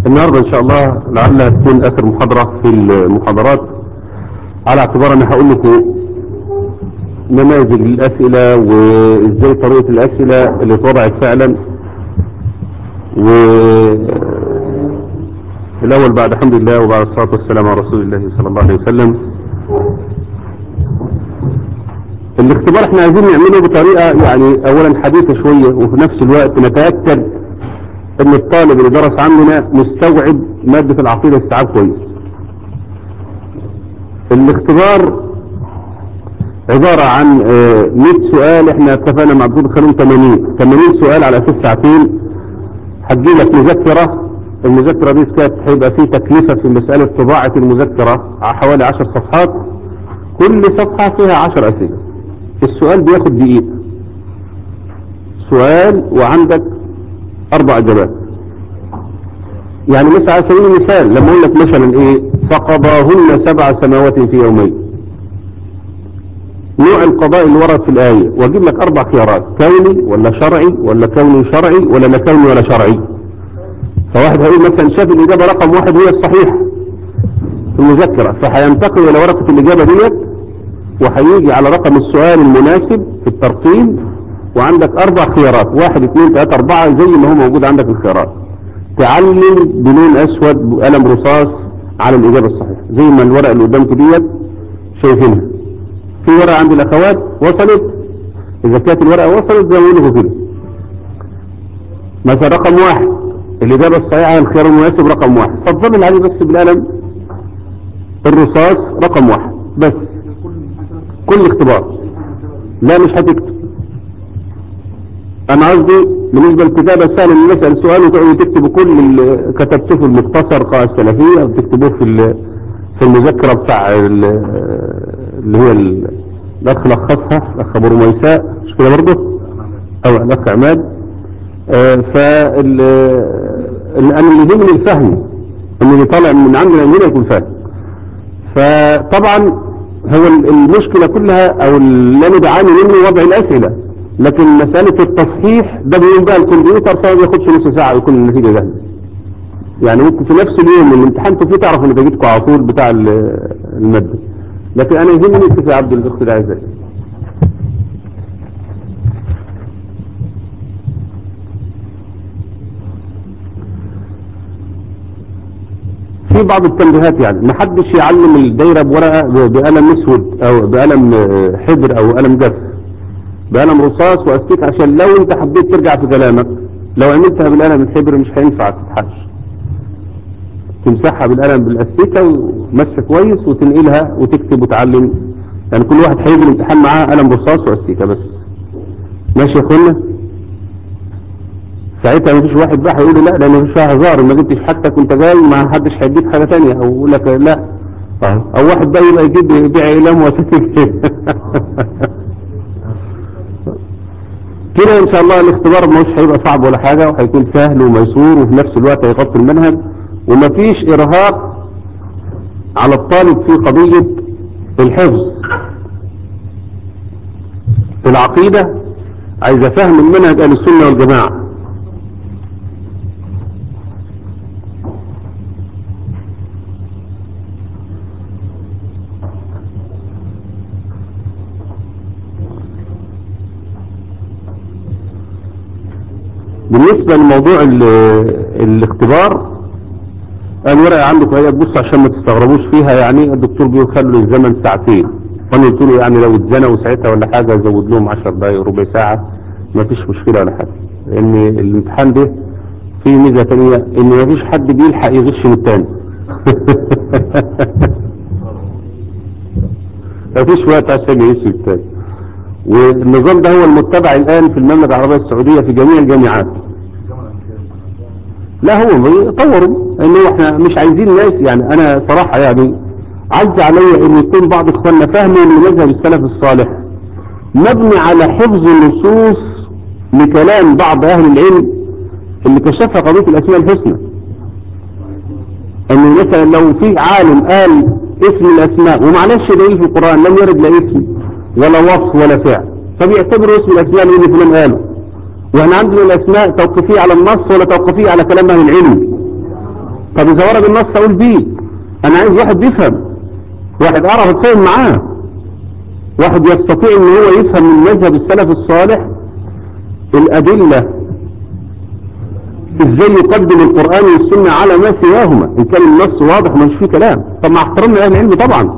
النهاردة ان شاء الله لعلها تكون اخر محاضرة في المحاضرات على اعتبار انا هقول لكم نماذج للاسئلة وازاي طريقة الاسئلة اللي اتوضعت فعلا و الاول بعد الحمد لله وبعد الصلاة والسلام على رسول الله صلى الله عليه وسلم الاختبار احنا عايزين نعمله بطريقة يعني اولا حديثة شوية وفي نفس الوقت نتأكد ان الطالب اللي درس عندنا مستوعب مادة العقيدة استيعاب كويس الاختبار عبارة عن 100 سؤال احنا اتفقنا مع الدكتور خليل 80 80 سؤال على اساس ساعتين هتجيلك مذكرة المذكرة دي كانت هيبقى فيه تكلفة في مسألة طباعة المذكرة حوالي 10 صفحات كل صفحة فيها 10 اسئلة السؤال بياخد دقيقة سؤال وعندك اربع اجابات يعني مثلا على سبيل المثال لما اقول لك مثلا ايه فقضاهن سبع سماوات في يومين نوع القضاء اللي ورد في الآية واجيب لك اربع خيارات كوني ولا شرعي ولا كوني شرعي ولا لا كوني ولا شرعي فواحد هيقول مثلا شاف الاجابة رقم واحد هي الصحيح في المذكرة فهينتقل الى ورقة الاجابة ديت وهيجي على رقم السؤال المناسب في الترقيم وعندك اربع خيارات واحد اثنين ثلاثة اربعة زي ما هو موجود عندك الخيارات تعلم بلون اسود بقلم رصاص على الاجابة الصحيحة زي ما الورقة اللي قدامك ديت شايفينها في ورقة عند الاخوات وصلت اذا كانت الورقة وصلت زي ما يقولوا كده مثلا رقم واحد الاجابة الصحيحة الخيار المناسب رقم واحد فضل عليه بس بالقلم الرصاص رقم واحد بس كل اختبار لا مش هتكتب انا قصدي بالنسبة للكتابة سهل ان نسأل سؤال وتقعدوا تكتبوا كل اللي كتبته في المختصر قاء السلفية وتكتبوه في في المذكرة بتاع اللي هي الاخ لخصها الاخ ابو رميساء مش كده برضه او الاخ عماد فال انا اللي يهمني الفهم ان اللي طالع من عندنا هنا يكون فاهم فطبعا هو المشكلة كلها او اللي انا بعاني منه وضع الاسئلة لكن مسألة التصحيح ده بيقوم بقى الكمبيوتر فما بياخدش نص ساعة يكون النتيجة جاهزة يعني ممكن في نفس اليوم اللي امتحنتوا فيه تعرفوا نتيجتكم على طول بتاع المادة لكن انا يهمني كيف عبد الاخت ده ازاي في بعض التنبيهات يعني ما حدش يعلم الدايرة بورقة بقلم اسود او بقلم حبر او قلم جاف بقلم رصاص واستيك عشان لو انت حبيت ترجع في كلامك لو عملتها بالقلم الحبر مش هينفع تتحش تمسحها بالقلم بالاستيكة ومسح كويس وتنقلها وتكتب وتعلم يعني كل واحد هيجي الامتحان معاه قلم رصاص واستيكة بس ماشي يا اخوانا ساعتها مفيش واحد بقى هيقول لي لا ده مفيش فيها هزار ما جبتش حاجتك وانت جاي ما حدش هيديك حاجه ثانيه او يقول لك لا او واحد بقى يبقى يجيب يبيع اعلام وسيف كده ان شاء الله الاختبار مش هيبقى صعب ولا حاجه وهيكون سهل وميسور وفي نفس الوقت هيغطي المنهج ومفيش ارهاق على الطالب في قضيه الحفظ العقيده عايزه فهم المنهج اهل السنه والجماعه بالنسبة لموضوع الاختبار الورقة عندكم هي تبص عشان ما تستغربوش فيها يعني الدكتور بيقول خلوا الزمن ساعتين وانا قلت له يعني لو اتزنقوا ساعتها ولا حاجة زود لهم 10 دقايق ربع ساعة ما فيش مشكلة ولا حاجة لان الامتحان ده فيه ميزة تانية ان ما فيش حد بيلحق يغش من التاني ما فيش وقت عشان يغش من التاني والنظام ده هو المتبع الآن في المملكة العربية السعودية في جميع الجامعات لا هو يطوروا انه احنا مش عايزين ناس يعني انا صراحة يعني عز علي ان يكون بعض اخواننا فهموا ان مذهب السلف الصالح مبني على حفظ النصوص لكلام بعض اهل العلم اللي كشفها قضية الاسماء الحسنى ان مثلا لو في عالم قال اسم الاسماء ومعلش دليل في القرآن لم يرد لا اسم ولا وصف ولا فعل فبيعتبروا اسم الاسماء اللي فلان قاله واحنا عندنا الاسماء توقيفية على النص ولا توقيفية على كلام اهل العلم طب اذا ورد النص اقول بيه انا عايز واحد بيفهم واحد اعرف اتفاهم معاه واحد يستطيع ان هو يفهم من مذهب السلف الصالح الادله ازاي يقدم القرآن والسنة على ما سواهما ان كان النص واضح مش فيه كلام طب مع احترامنا اهل العلم طبعا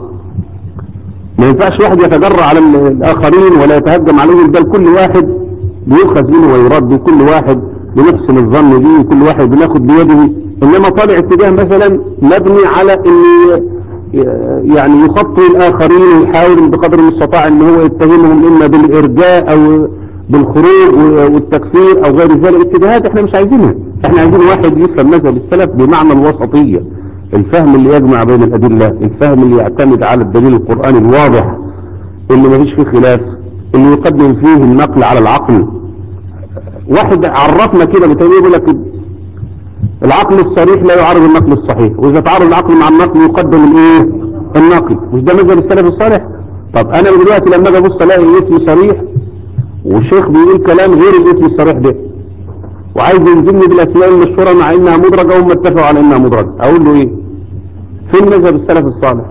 ما ينفعش واحد يتجرع على الاخرين ولا يتهجم عليهم بل كل واحد بيؤخذ منه ويرد وكل واحد بنحسن الظن به وكل واحد بناخد بيده انما طالع اتجاه مثلا مبني على ان يعني يخطي الاخرين ويحاول بقدر المستطاع ان هو يتهمهم اما بالارجاء او بالخروج والتكفير او غير ذلك اتجاهات احنا مش عايزينها احنا عايزين واحد يفهم مذهب السلف بمعنى الوسطية الفهم اللي يجمع بين الادلة الفهم اللي يعتمد على الدليل القرآني الواضح اللي ما فيش فيه خلاف اللي يقدم فيه النقل على العقل واحد عرفنا كده بتقول يقول لك العقل الصريح لا يعارض النقل الصحيح واذا تعارض العقل مع النقل يقدم الايه النقل مش ده مذهب السلف الصالح طب انا دلوقتي لما اجي ابص الاقي اسم صريح والشيخ بيقول كلام غير الاسم الصريح ده وعايز ينزلني بالاسماء المشهوره مع انها مدرجه وهم اتفقوا على انها مدرجه اقول له ايه فين مذهب السلف الصالح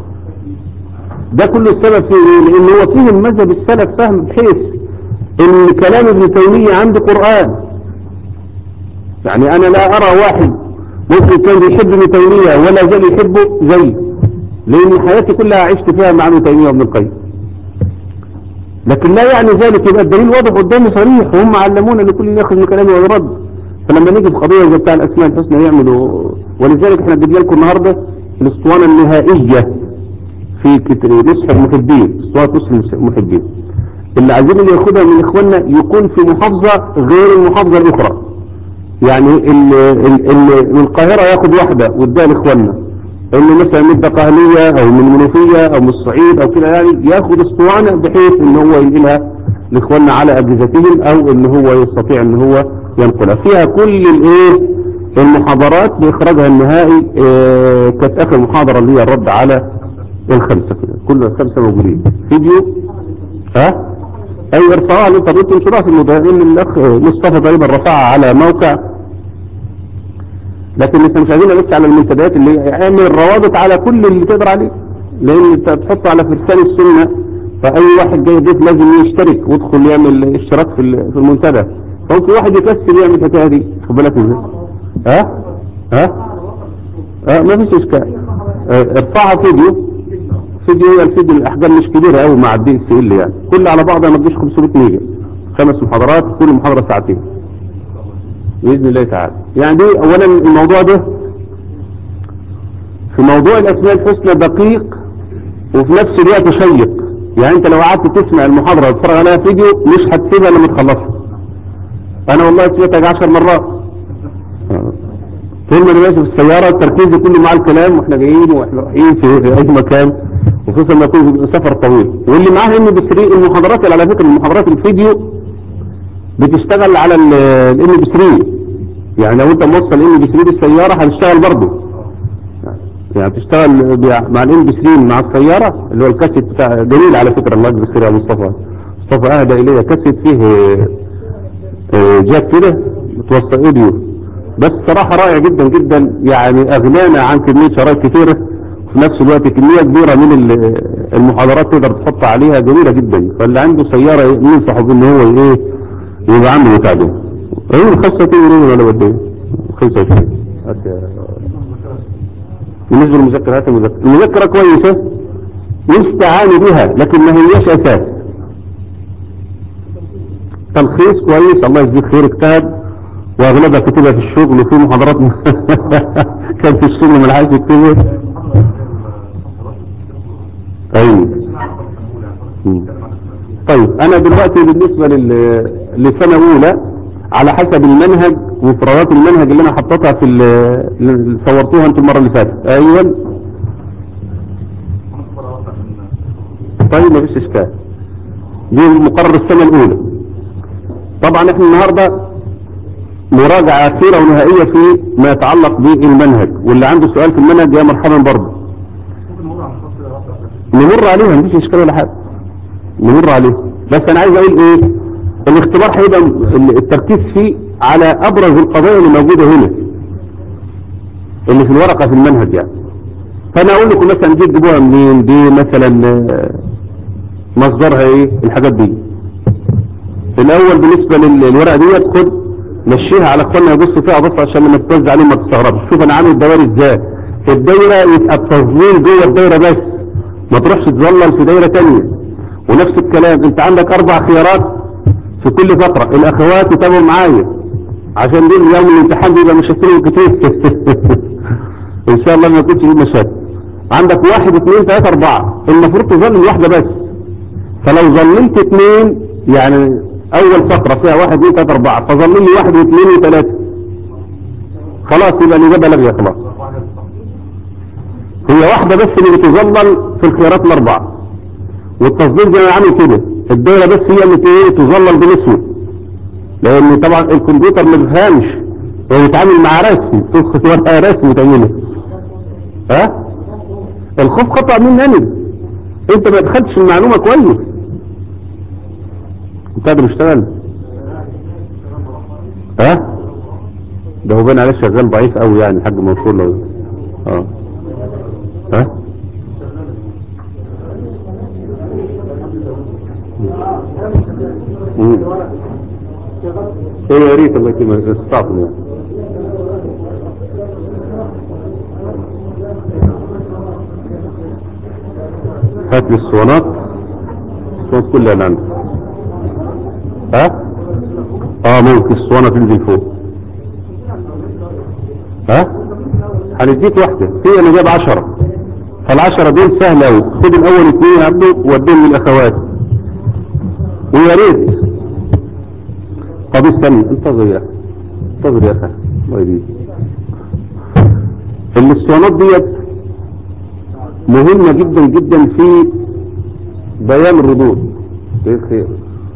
ده كله السبب فيه ايه لان هو فهم مذهب السلف فهم بحيث ان كلام ابن تيميه عنده قران يعني انا لا ارى واحد ممكن كان بيحب ابن تيميه ولا زال يحبه زي لان حياتي كلها عشت فيها مع ابن تيميه وابن القيم لكن لا يعني ذلك يبقى الدليل واضح قدامي صريح وهم علمونا ان كل ياخذ من كلامي ويرد فلما نيجي في قضيه زي بتاع الاسماء الحسنى يعملوا ولذلك احنا جبنا لكم النهارده الاسطوانه النهائيه في نصح المحبين اسطوانه نصح المحبين اللي عايزين اللي ياخدها من اخواننا يكون في محافظه غير المحافظه الاخرى يعني اللي من القاهره ياخد واحده واديها لاخواننا اللي مثلا من الدقهلية او من المنوفية او من الصعيد او كده يعني ياخد اسطوانة بحيث ان هو ينقلها لاخواننا على اجهزتهم او ان هو يستطيع ان هو ينقلها فيها كل الايه المحاضرات باخراجها النهائي اه كانت اخر محاضرة اللي هي الرد على الخمسة كده كل الخمسة موجودين فيديو ها اي ارفعها اللي انت قلت انشرها في المدائن الاخ مصطفى تقريبا رفعها على موقع لكن انت مش عايزين بس على المنتديات اللي اعمل روابط على كل اللي تقدر عليه لان انت تحط على فرسان السنة فاي واحد جاي ضيف لازم يشترك ويدخل يعمل اشتراك في في المنتدى فممكن واحد يكسل يعمل الحكايه دي خد بالك ازاي ها ها ها ما فيش اشكال اه ارفعها فيديو فيديو هي الفيديو الاحجام مش كبيره قوي مع الدي اس ال يعني كل على بعضها ما تجيش 500 ميجا خمس محاضرات كل محاضره ساعتين بإذن الله تعالى يعني دي أولا الموضوع ده في موضوع الأسماء الحسنى دقيق وفي نفس الوقت شيق يعني أنت لو قعدت تسمع المحاضرة وتتفرج عليها فيديو مش هتسيبها لما تخلصها أنا والله سمعتها عشر مرات طول ما انا ماشي في السيارة تركيزي كله مع الكلام واحنا جايين واحنا رايحين في اي مكان وخصوصا لما يكون سفر طويل واللي معاه ام بي 3 المحاضرات اللي على فكره المحاضرات الفيديو بتشتغل على الام بي 3 يعني لو انت موصل الام بي 3 بالسيارة هتشتغل برضه يعني تشتغل مع الام بي 3 مع السيارة اللي هو الكاسيت بتاع جميل على فكرة الله يجزيه خير يا مصطفى مصطفى اهدى الي كاسيت فيه جاك كده متوصل اوديو بس صراحة رائع جدا جدا يعني اغنانا عن كمية شرايط كثيرة وفي نفس الوقت كمية كبيرة من المحاضرات تقدر تحط عليها جميلة جدا فاللي عنده سيارة ينصحه بان هو ايه يبقى عنده بتاع ده ايه الخاصة تقول ولا بدي خمسة وعشرين بالنسبة للمذكرة هات المذكرة المذكرة كويسة يستعان بها لكن ما هيش اساس تلخيص كويس الله يجزيك خير اجتهد واغلبها كتبها في الشغل وفي محاضرات كان في الشغل ما لحقش يكتبها ايوه طيب انا دلوقتي بالنسبة لسنة اولى على حسب المنهج ومفردات المنهج اللي انا حطيتها في اللي صورتوها انتم المره اللي فاتت ايوه طيب ما فيش اشكال دي مقرر السنه الاولى طبعا احنا النهارده مراجعه اخيره ونهائيه في ما يتعلق بالمنهج واللي عنده سؤال في المنهج يا مرحبا برضه نمر عليها مفيش اشكال ولا حاجه نمر عليها بس انا عايز اقول ايه الاختبار هيبقى التركيز فيه على ابرز القضايا اللي موجودة هنا اللي في الورقة في المنهج يعني فانا اقول لكم مثلا دي تجيبوها منين دي مثلا آه، مصدرها ايه الحاجات دي الاول بالنسبة لل- للورقة ديت خد مشيها على اخواننا يبصوا فيها بص عشان لما تتوزع عليهم ما تستغربش شوف انا عامل الدوائر ازاي الدايرة يبقى التظليل جوه الدايرة بس ما تروحش تظلل في دايرة تانية ونفس الكلام انت عندك اربع خيارات في كل فترة الاخوات يتابعوا معايا عشان دي يوم الامتحان بيبقى مشاكلهم كتير ان شاء الله ما يكونش فيه مشاكل عندك واحد اثنين ثلاثة اربعة المفروض تظلل واحدة بس فلو ظللت اثنين يعني اول فترة فيها واحد اثنين ثلاثة اربعة فظلل لي واحد واثنين وثلاثة خلاص يبقى الاجابة لاغية خلاص هي واحدة بس اللي بتظلل في الخيارات الاربعة والتصدير زي ما عامل كده الدايرة بس هي اللي ايه تظلل بالاسود لان طبعا الكمبيوتر ما بيفهمش هو بيتعامل مع رسم تدخل ورقه رسم تعمله ها الخوف خطأ مني انت ما دخلتش المعلومة كويس انت قادر اشتغل ها ده هو باين عليه شغال ضعيف قوي يعني الحاج منصور لو اه ها مم. ايه يا ريت الله يكرمك استعطم يعني هات لي الصوانات الصوانات كلها اللي عندك ها اه ممكن الصوانة تنزل فوق ها هنديك واحدة في انا جايب عشرة فالعشرة دول سهلة اوي خد الاول اثنين عبده ووديهم للاخوات ويا ريت طب استنى انتظر يا اخي انتظر يا اخي الله يديك الاسطوانات ديت مهمة جدا جدا في بيان الردود ايه خير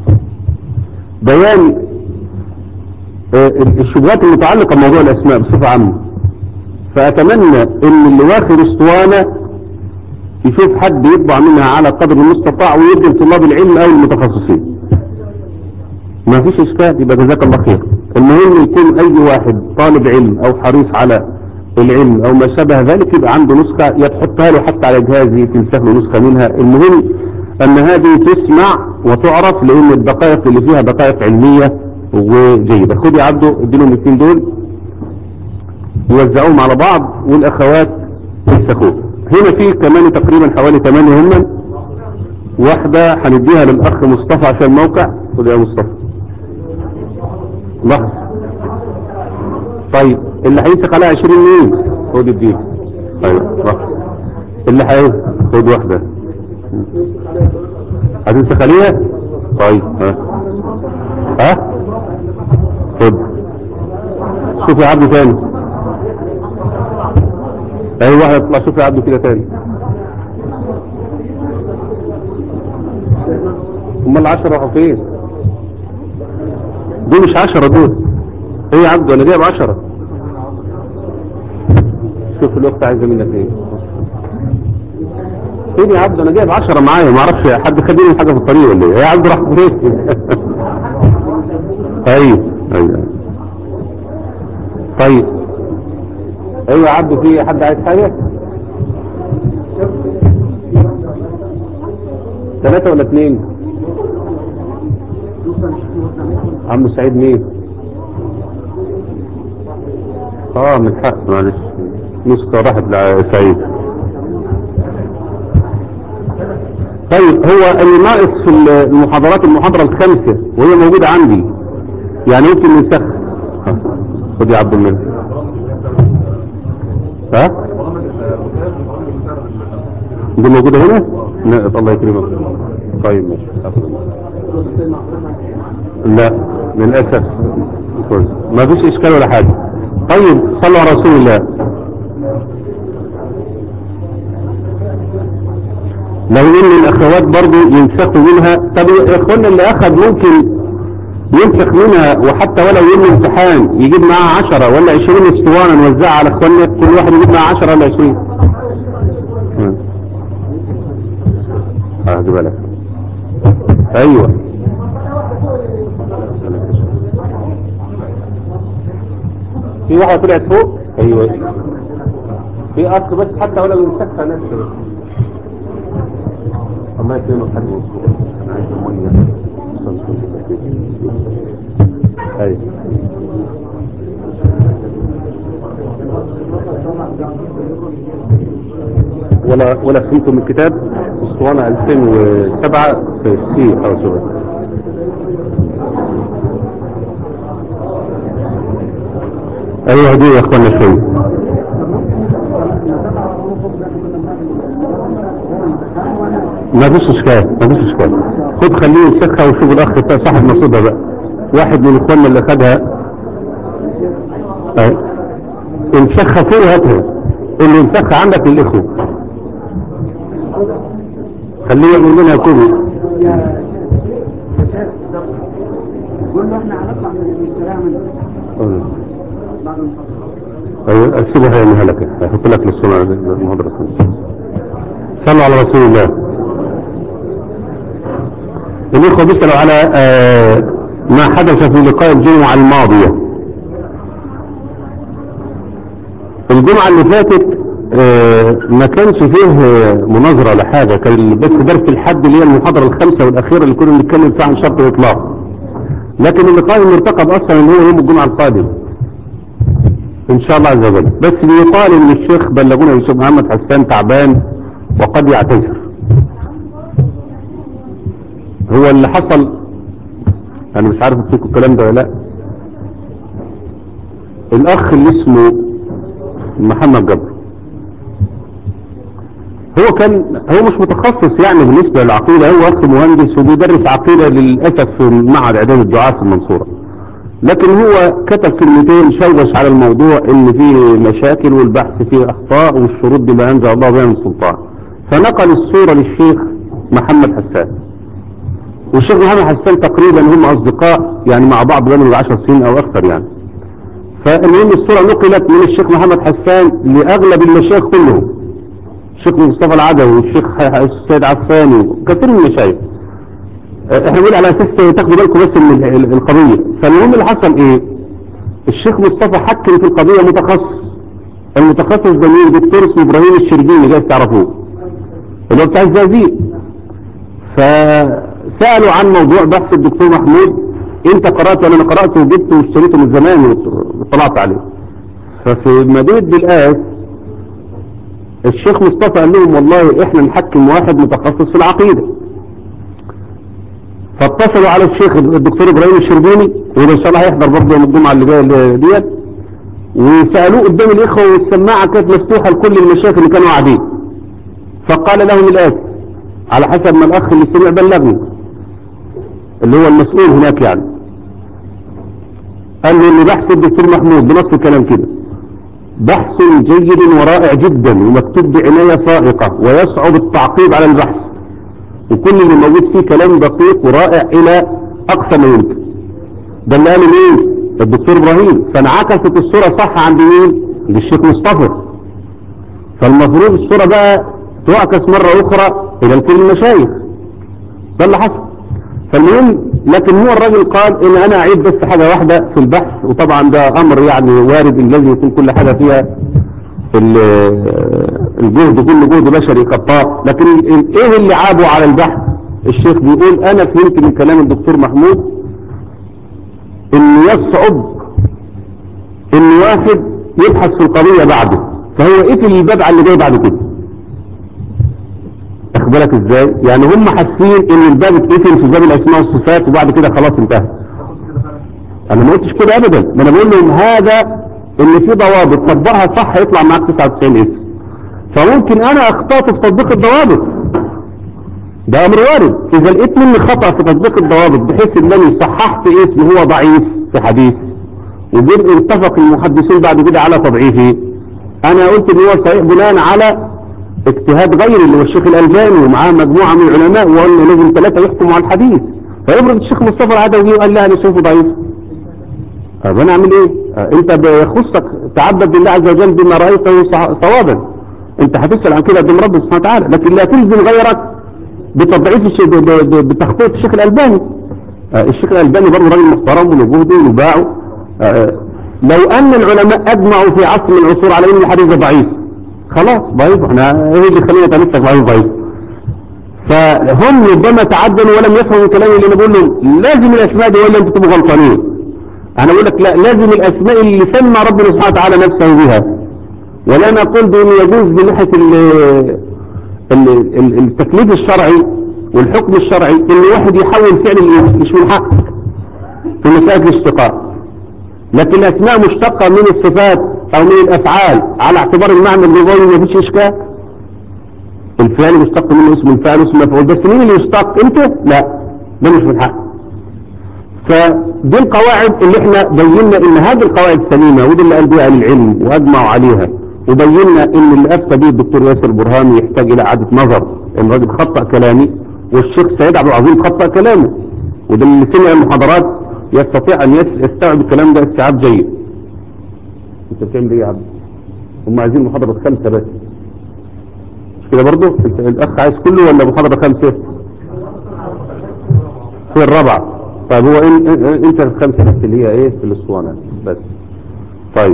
بيان آه، الشبهات المتعلقة بموضوع الاسماء بصفة عامة فاتمنى ان اللي واخد اسطوانة يشوف حد يطبع منها على قدر المستطاع ويدي لطلاب العلم او المتخصصين ما فيش اشكال يبقى جزاك الله خير المهم يكون اي واحد طالب علم او حريص على العلم او ما شابه ذلك يبقى عنده نسخة يتحطها له حتى على جهازه تنسخ له نسخة منها المهم ان هذه تسمع وتعرف لان الدقائق اللي فيها دقائق علمية وجيدة خد يا عبده اديلهم الاثنين دول يوزعوهم على بعض والاخوات ينسخوه هنا في كمان تقريبا حوالي 8 هم واحدة هنديها للاخ مصطفى عشان الموقع خد يا مصطفى لحظة طيب اللي هينسخ عليها 20 مين خد الدين طيب لحظة اللي هي خد واحدة هتنسخ عليها طيب ها ها خد شوف يا عبد تاني اي واحد يطلع شوف يا عبد كده تاني هم العشرة راحوا فين دول مش عشرة دول ايه يا عبد انا جايب عشرة شوف الاخت عايزة منك ايه فين يا عبد انا جايب عشرة معايا ما اعرفش حد خد مني حاجة في الطريق ولا ايه يا عبد راح فين ايوه ايوه طيب ايوه يا عبد في حد عايز حاجة ثلاثة ولا اثنين عم سعيد مين اه من حق معلش نسخة راحت لسعيد طيب هو اللي ناقص في المحاضرات المحاضرة الخامسة وهي موجودة عندي يعني ممكن ننسخ خد يا عبد المنعم ها دي موجودة هنا لا الله يكرمك طيب ماشي أخذ. لا للأسف كويس. ما فيش إشكال ولا حاجة طيب صلوا على رسول الله لو ان الاخوات برضو ينسخوا منها طب يا اخوانا اللي اخذ ممكن ينسخ منها وحتى ولو يوم الامتحان يجيب معاه عشرة ولا عشرين اسطوانة نوزعها على اخوانا كل واحد يجيب معاه عشرة ولا عشرين اه بالك ايوه في واحدة طلعت فوق ايوه في اصل بس حتى ولو يمسكها نفسه الله يكرمك حد مصروف انا عايز الميه ايوه ولا ولا فهمتم الكتاب اسطوانة 2007 في السي او سوري ايوه دي يا اخوانا شوي ما فيش اشكال ما فيش اشكال خد خليه يمسكها وشوف الاخ بتاع صاحب نصيبها بقى واحد من اخواننا اللي خدها اهي امسكها فين هاتها اللي يمسكها عندك للاخوه خليه يعمل منها كله قلنا احنا هنطلع من الكلام بعد المحاضرة ايوه سيبها هيعملها لك هيحط لك للصنع المحاضرة صلوا على رسول الله الإخوة بيسألوا على آه، ما حدث في لقاء الجمعة الماضية الجمعة اللي فاتت آه، ما كانش فيه آه، مناظرة لحاجة كان بس درس الحد اللي هي المحاضرة الخامسة والأخيرة اللي كنا بنتكلم فيها عن شرط الإطلاق لكن اللقاء المرتقب أصلا إن هو يوم الجمعة القادم ان شاء الله عز وجل بس بيقال ان الشيخ بلغونا يوسف محمد حسان تعبان وقد يعتذر هو اللي حصل انا مش عارف فيكم الكلام ده ولا لا الاخ اللي اسمه محمد جبر هو كان هو مش متخصص يعني بالنسبة للعقيدة هو اخ مهندس وبيدرس عقيدة للأسف في معهد اعداد الدعاء في المنصورة لكن هو كتب كلمتين شوش على الموضوع ان فيه مشاكل والبحث فيه اخطاء والشروط دي ما انزل الله بها من سلطان فنقل الصورة للشيخ محمد حسان والشيخ محمد حسان تقريبا هم اصدقاء يعني مع بعض بقالهم 10 سنين او اكثر يعني فالمهم الصورة نقلت من الشيخ محمد حسان لاغلب المشايخ كلهم الشيخ مصطفى العدوي والشيخ السيد عفاني وكثير من المشايخ احنا بنقول على اساس تاخدوا بالكم بس من ال- ال- القضية فالمهم اللي حصل ايه الشيخ مصطفى حكم في القضية متخصص المتخصص ده مين دكتور اسمه ابراهيم الشربيني جاي تعرفوه اللي هو بتاع الزقازيق فسألوا عن موضوع بحث الدكتور محمود انت قرأت ولا انا قرأته وجبته واشتريته من زمان وطلعت عليه ففي مدينة بالآس الشيخ مصطفى قال لهم والله احنا نحكم واحد متخصص في العقيدة فاتصلوا على الشيخ الدكتور ابراهيم الشربيني وده ان شاء الله هيحضر برضه يوم الجمعه اللي جايه اللي ديت وسالوه قدام الاخوه والسماعه كانت مفتوحه لكل المشايخ اللي كانوا قاعدين فقال لهم الاتي على حسب ما الاخ اللي سمع بلغني اللي هو المسؤول هناك يعني قال له ان بحث الدكتور محمود بنص الكلام كده بحث جيد ورائع جدا ومكتوب بعنايه صائقه ويصعب التعقيب على البحث وكل اللي موجود فيه كلام دقيق ورائع الى اقصى ما يمكن ده اللي قاله مين الدكتور ابراهيم فانعكست الصورة صح عند مين عند الشيخ مصطفى فالمفروض الصورة بقى تعكس مرة اخرى الى كل المشايخ ده اللي حصل فالمهم لكن هو الراجل قال ان انا اعيد بس حاجة واحدة في البحث وطبعا ده امر يعني وارد ان لازم يكون كل حاجة فيها ال- الجهد كله جهد بشري قطاع لكن ال- ال- ايه اللي عابوا على البحث الشيخ بيقول انا فهمت من كلام الدكتور محمود ان يصعب ان واحد يبحث في القضية بعده فهو قفل الباب على اللي جاي بعد كده واخد بالك ازاي يعني هم حاسين ان الباب اتقفل في باب الاسماء والصفات وبعد كده خلاص انتهى انا ما قلتش كده ابدا ما انا بقول لهم هذا ان في ضوابط تطبقها صح يطلع معاك 99 اسم فممكن انا اخطأت في تطبيق الضوابط ده امر وارد اذا لقيت مني خطأ في تطبيق الضوابط بحيث انني صححت اسم هو ضعيف في حديث وجد اتفق المحدثين بعد كده على تضعيفه انا قلت ان هو صحيح بناء على اجتهاد غيري اللي هو الشيخ الالباني ومعاه مجموعة من العلماء وقالنا لازم ثلاثة يحكموا على الحديث فيفرض الشيخ مصطفى العدوي وقال لا انا شايفه ضعيف طب انا اعمل ايه آه، انت بيخصك تعبد بالله عز وجل بما رأيته صع- صوابا انت هتسأل عن كده قدام ربنا سبحانه وتعالى لكن لا تلزم غيرك بتضعيف الشيء ب- ب- ب- بتخطيط الشيخ الألباني آه، الشيخ الألباني برضه راجل محترم وله جهده وباعه آه، لو ان العلماء اجمعوا في عصر من العصور على ان الحديث ده ضعيف خلاص ضعيف احنا ايه اللي خلينا نتمسك ضعيف ضعيف فهم ربما تعدلوا ولم يفهموا كلامي اللي انا بقول لهم لازم الاسماء دي ولا انتوا تبقوا غلطانين انا بقول لك لا لازم الاسماء اللي سمى ربنا سبحانه وتعالى نفسه بها ولا نقول بانه يجوز من ناحيه ال- ال- ال- التكليف الشرعي والحكم الشرعي ان واحد يحول فعل الاسم مش من حقك في مسائل الاشتقاق لكن الاسماء مشتقه من الصفات او من الافعال على اعتبار المعنى اللغوي ما فيش اشكال الفعل مشتق منه اسم الفاعل اسم مفعول بس مين اللي يشتق انت لا ده مش من حق فدي القواعد اللي احنا بينا ان هذه القواعد سليمة ودي اللي قال بها اهل العلم واجمعوا عليها وبينا ان اللي افتى به الدكتور ياسر برهامي يحتاج الى اعادة نظر ان الراجل خطأ كلامي والشيخ سيد عبد العظيم خطأ كلامه وده اللي سمع المحاضرات يستطيع ان يس- يستوعب الكلام ده استيعاب جيد انت بتعمل ايه يا عبد هم عايزين محاضرة خمسة بس مش كده برضه انت الاخ عايز كله ولا محاضرة خمسة في الرابعة طيب هو إن إن- انت الخمسة بس اللي هي ايه في الاسطوانة بس طيب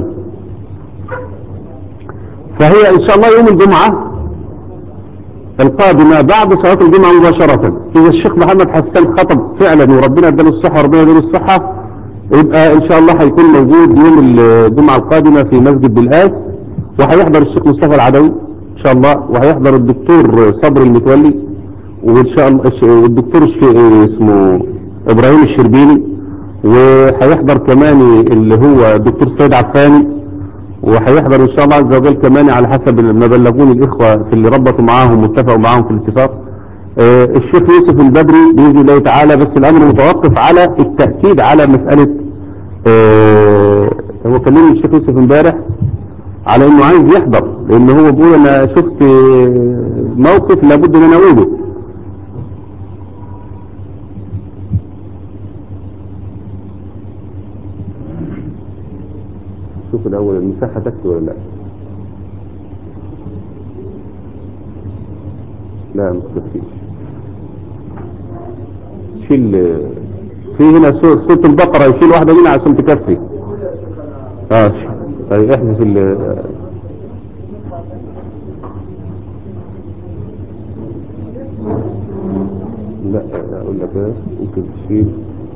فهي ان شاء الله يوم الجمعة القادمة بعد صلاة الجمعة مباشرة إذا الشيخ محمد حسان خطب فعلا وربنا اداله الصحة وربنا اداله الصحة يبقى إن شاء الله هيكون موجود يوم الجمعة القادمة في مسجد بالآس وهيحضر الشيخ مصطفى العدوي إن شاء الله وهيحضر الدكتور صبري المتولي وإن شاء الله الش- والدكتور الش- اسمه إبراهيم الشربيني وهيحضر كمان اللي هو الدكتور سيد عفاني وهيحضر ان شاء الله عز وجل كمان على حسب ما بلغوني الاخوة في اللي ربطوا معاهم واتفقوا معاهم في الاتفاق آه، الشيخ يوسف البدري باذن الله تعالى بس الامر متوقف على التاكيد على مساله آه، هو كلمني الشيخ يوسف امبارح على انه عايز يحضر لان هو بيقول انا شفت آه، موقف لابد ان انا اقوله شوف الاول المساحه تكفي ولا لا لا ما تكفيش شيل في هنا سو- صوت البقرة يشيل واحدة منها عشان تكفي اه ش- طيب احذف ال لا اقول لك ايه ممكن تشيل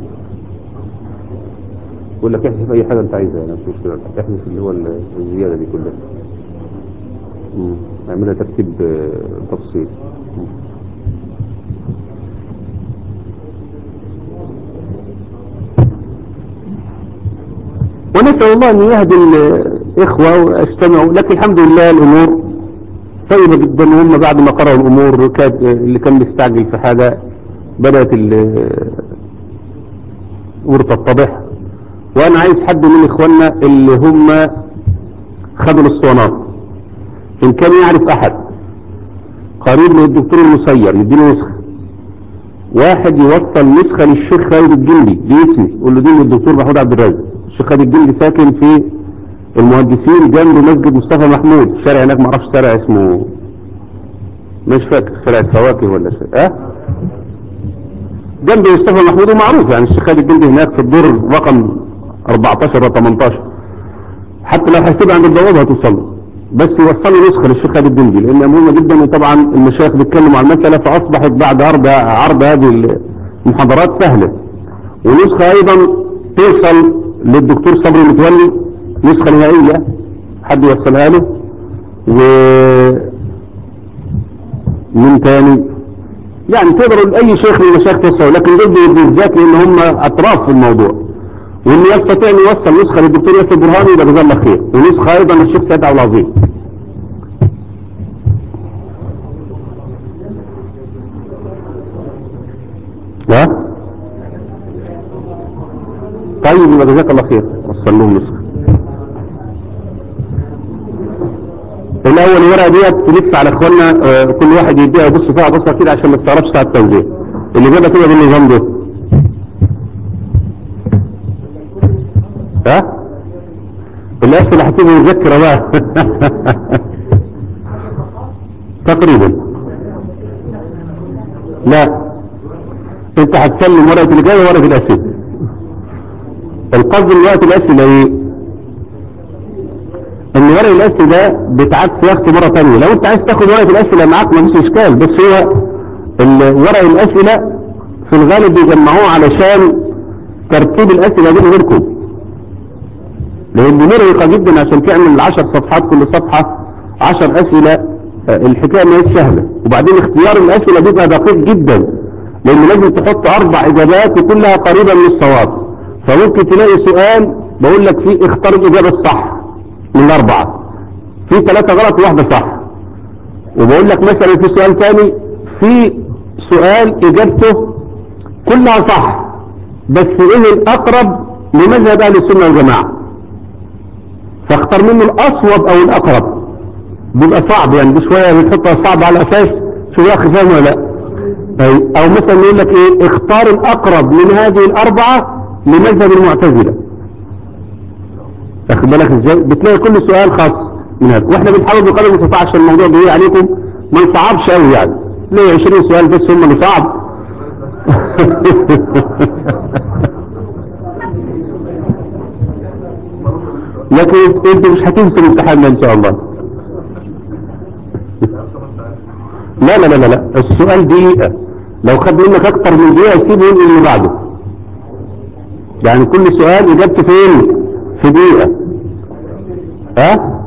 بقول لك احذف اي حاجة انت عايزها يعني مش مشكلة احذف اللي هو ال- الزيادة دي كلها مم. اعملها ترتيب آه، تفصيل مم. ونسأل الله أن يهدي الإخوة ويجتمعوا لكن الحمد لله الأمور طيبة جدا وهم بعد ما قرأوا الأمور كاد اللي كان مستعجل في حاجة بدأت ال- الأمور تتضح وأنا عايز حد من إخواننا اللي هم خدوا الاسطوانات إن كان يعرف أحد قريب من الدكتور المسير يديله نسخة واحد يوصل نسخة للشيخ خالد الجندي باسمي يقول له دي من الدكتور محمود عبد الرازق الشيخ خالد الجندي ساكن في المهندسين جنب مسجد مصطفى محمود شارع هناك معرفش شارع اسمه مش فاكر شارع الفواكه ولا شارع اه جنب مصطفى محمود ومعروف يعني الشيخ خالد الجندي هناك في الدور رقم 14 و 18 حتى لو حسيت عند البوابه هتوصل له بس يوصلوا نسخه للشيخ خالد الجندي لانها مهمه جدا وطبعا المشايخ بيتكلموا عن المساله فاصبحت بعد عرض عرض هذه المحاضرات سهله ونسخه ايضا توصل للدكتور صبري متولي نسخه نهائيه حد يوصلها له و من تاني يعني تقدروا اي شيخ من المشايخ توصلوا لكن دول بالذات لان هم اطراف في الموضوع واللي يستطيع ان يوصل نسخه للدكتور ياسر برهاني يبقى جزاه الله خير ونسخه ايضا للشيخ سيد عبد العظيم ها طيب يبقى جزاك الله خير وصل لهم نسخه الاول الورقه ديت تلف على اخواننا آه، كل واحد يديها يبص فيها بصه كده عشان ما تستغربش بتاع التوزيع اللي جابها كده بالنظام ده ها الأسئلة اللي هتبقى مذكرة بقى تقريبا لا انت هتسلم ورقة الإجابة ورقة الأسئلة القصد من ورقة الأسئلة ايه ان ورق الاسئله بتعاد صياغته مره ثانيه لو انت عايز تاخد ورقه الاسئله معاك مفيش اشكال بس هو ال- ورق الاسئله في الغالب بيجمعوه علشان ترتيب الاسئله بين غيركم لان مرهقه جدا عشان تعمل 10 صفحات كل صفحه 10 اسئله آه، الحكايه ما هيش سهله وبعدين اختيار الاسئله بيبقى دقيق جدا لان لازم تحط اربع اجابات وكلها قريبه من الصواب فممكن تلاقي سؤال بقول لك فيه اختار الاجابه الصح من الاربعه في ثلاثه غلط وواحده صح وبقول لك مثلا في سؤال ثاني في سؤال اجابته كلها صح بس ايه الاقرب لمذهب اهل السنه والجماعه فاختار منه الاصوب او الاقرب بيبقى صعب يعني بشويه بتحطها صعب على اساس شو يا اخي فاهم ولا لا أي- او مثلا يقول لك ايه اختار الاقرب من هذه الاربعه لمذهب المعتزله واخد بالك ازاي بتلاقي كل سؤال خاص من هذا واحنا بنحاول بقدر المستطاع عشان الموضوع جاي عليكم ما نصعبش قوي يعني ليه 20 سؤال بس هم اللي صعب لكن انتوا مش هتنسوا الامتحان ده ان شاء الله لا لا لا لا لا السؤال دقيقة لو خد منك اكتر من دقيقة سيبه ينقل اللي بعده يعني كل سؤال اجابته فين في دقيقة ها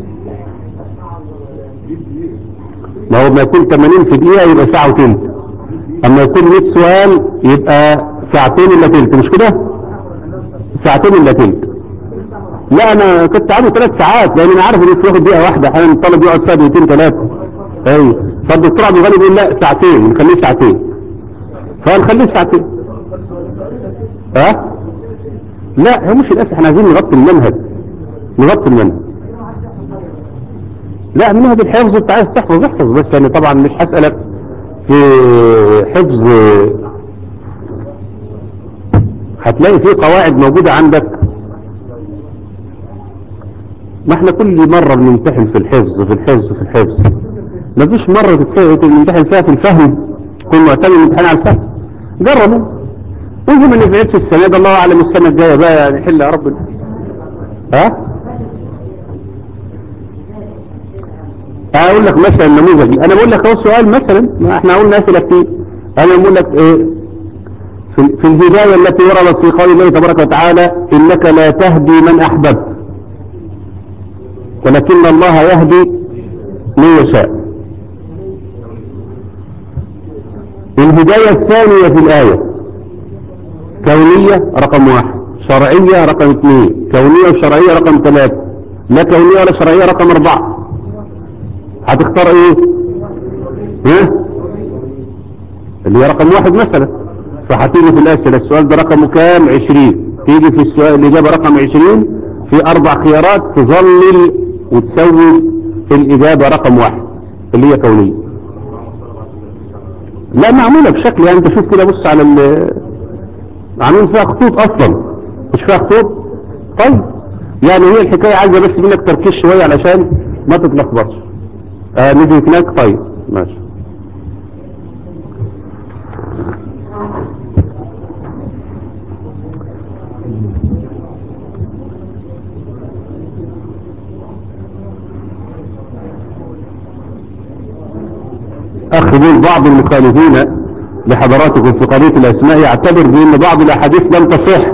ما هو ما يكون 80 في دقيقة يبقى ساعة وتلت اما يكون 100 سؤال يبقى ساعتين الا تلت مش كده ساعتين الا تلت لا انا كنت عامل ثلاث ساعات لان انا عارف ان في واخد دقيقة واحدة احيانا الطالب يقعد فيها دقيقتين ثلاثة ايوه فالدكتور عبد الغني بيقول لا ساعتين نخليه ساعتين فهنخليه ساعتين ها لا هو مش الاسف احنا عايزين نغطي المنهج نغطي المنهج لا منهج الحفظ انت عايز تحفظ احفظ بس انا طبعا مش هسألك في حفظ هتلاقي في قواعد موجودة عندك ما احنا كل مرة بنمتحن في الحفظ في الحفظ في الحفظ ما فيش مرة تتفق- تمتحن فيها في الفهم كل معتمد الامتحان على الفهم جربوا وإذا ما نفعتش السنة ده الله أعلم السنة الجاية بقى يعني حل يا رب ها اقول لك مثلا نموذج انا بقول لك هو سؤال مثلا ما احنا قلنا اسئله كتير انا بقول لك ايه في, في الهدايه التي وردت في قول الله تبارك وتعالى انك لا تهدي من احببت ولكن الله يهدي من يشاء الهدايه الثانيه في الايه كونيه رقم واحد شرعيه رقم اثنين كونيه وشرعيه رقم ثلاثه لا كونيه ولا شرعيه رقم اربعه هتختار ايه ها اللي هي رقم واحد مثلا فهتيجي في الاسئله السؤال ده رقمه كام عشرين تيجي في السؤال الاجابه رقم عشرين في اربع خيارات تظلل وتسوي في الاجابه رقم واحد اللي هي كونيه لا معموله بشكل يعني انت شوف كده بص على ال عاملين فيها خطوط اصلا مش فيها خطوط طيب يعني هي الحكايه عايزه بس منك تركيز شويه علشان ما تتلخبطش آه نيجي هناك طيب ماشي أخ بيقول بعض المخالفين لحضراتكم في قضية الأسماء يعتبر بأن بعض الأحاديث لم تصح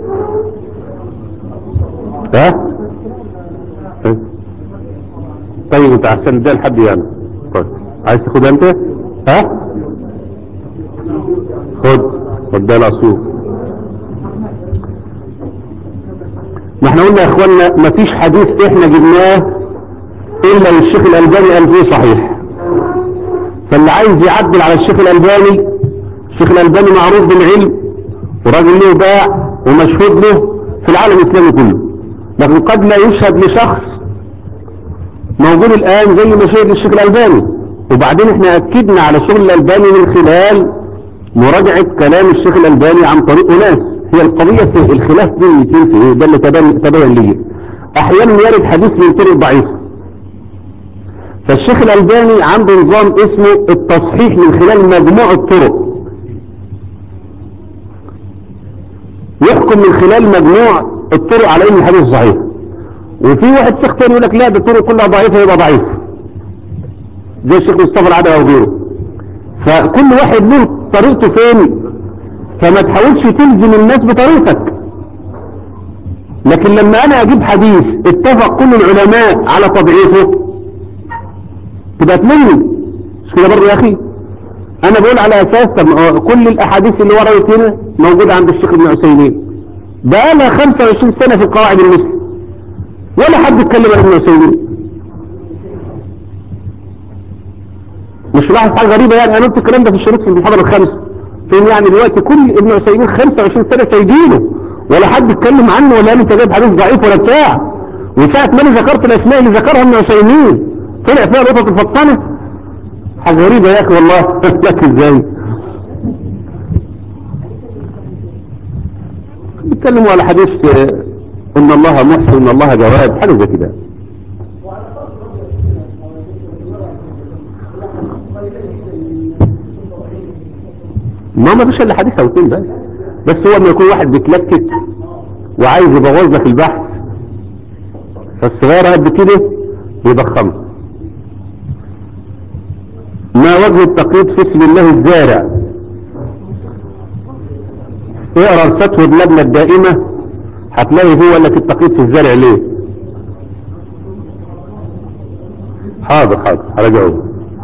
ها؟ طيب انت عشان ده لحد يعني طيب عايز تاخد انت ها خد خد ده العصور ما احنا قلنا يا اخوانا ما فيش حديث احنا جبناه الا الشيخ الالباني قال فيه صحيح فاللي عايز يعدل على الشيخ الالباني الشيخ الالباني معروف بالعلم وراجل له باع ومشهود له في العالم الاسلامي كله لكن قد لا يشهد لشخص موجود الآن زي ما شهد الشيخ الألباني وبعدين احنا أكدنا على شغل الألباني من خلال مراجعة كلام الشيخ الألباني عن طريق أناس هي القضية في الخلاف بين الاثنين في ايه ده اللي تبين, تبين لي أحيانا يرد حديث من طرق ضعيفة فالشيخ الألباني عنده نظام اسمه التصحيح من خلال مجموع الطرق يحكم من خلال مجموع الطرق على ان الحديث صحيح وفي واحد شيخ تاني يقول لك لا ده الطرق كلها ضعيفة يبقى ضعيف زي الشيخ مصطفى العدوي او غيره فكل واحد له طريقته فين فما تحاولش تلزم الناس بطريقتك لكن لما انا اجيب حديث اتفق كل العلماء على تضعيفه تبقى تمني مش كده برضه يا اخي انا بقول على اساس طب ما هو كل الاحاديث اللي ورا هنا موجوده عند الشيخ ابن عثيمين بقى لها 25 سنه في القواعد المسلم ولا حد اتكلم عن ابن عثيمين مش لاحظ حاجه غريبه يعني انا قلت الكلام ده في الشروط في المحاضره الخامسه فين يعني دلوقتي كل ابن عثيمين 25 سنه سايبينه ولا حد اتكلم عنه ولا قال انت جايب حديث ضعيف ولا بتاع وساعه ما انا ذكرت الاسماء اللي ذكرها ابن عثيمين طلع فيها القطط الفطانه حاجه غريبه يا اخي والله لك ازاي بيتكلموا على حديث آه، ان الله محسن ان الله جواد حاجه زي كده ما ما فيش الا حديث او اتنين بس بس هو لما يكون واحد بيتلكك وعايز يبوظ لك البحث فالصغير قد كده يضخمه ما وجه التقييد في اسم الله الزارع اقرا الفتوى اللجنه الدائمه هتلاقي هو لك التقييد في الزرع ليه حاضر حاضر هرجعه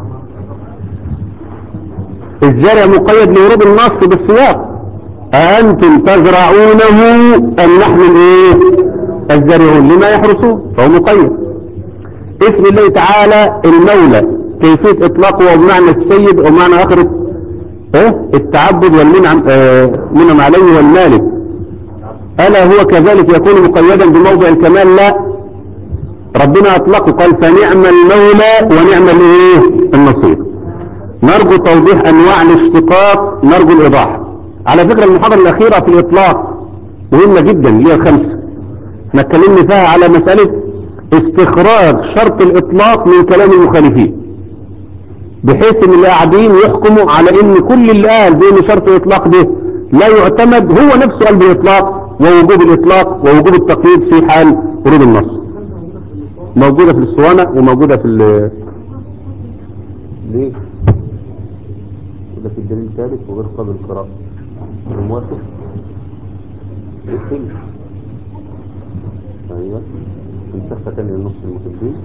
الزرع مقيد لورود النص بالسياق أأنتم تزرعونه أم نحن الايه الزارعون لما يحرسون فهو مقيد اسم الله تعالى المولى كيفية اطلاقه وبمعنى السيد ومعنى اخر ايه التعبد والمنعم آه منعم عليه والمالك ألا هو كذلك يكون مقيدا بموضع الكمال لا ربنا اطلقه قال فنعم المولى ونعم الايه النصير نرجو توضيح انواع الاشتقاق نرجو الايضاح على فكرة المحاضرة الاخيرة في الاطلاق مهمة جدا اللي هي الخمسة احنا اتكلمنا فيها على مسألة استخراج شرط الاطلاق من كلام المخالفين بحيث ان اللي قاعدين يحكموا على ان كل اللي قال بان شرط الاطلاق ده لا يعتمد هو نفسه قال بالاطلاق ووجوب الاطلاق ووجوب التقييد في حال ورود النص موجودة في الاسطوانة وموجودة في ال ليه؟ وده في الدليل الثالث وغير قابل القراءة الموافق يكتب ايوه نسخة تاني للنص المحبين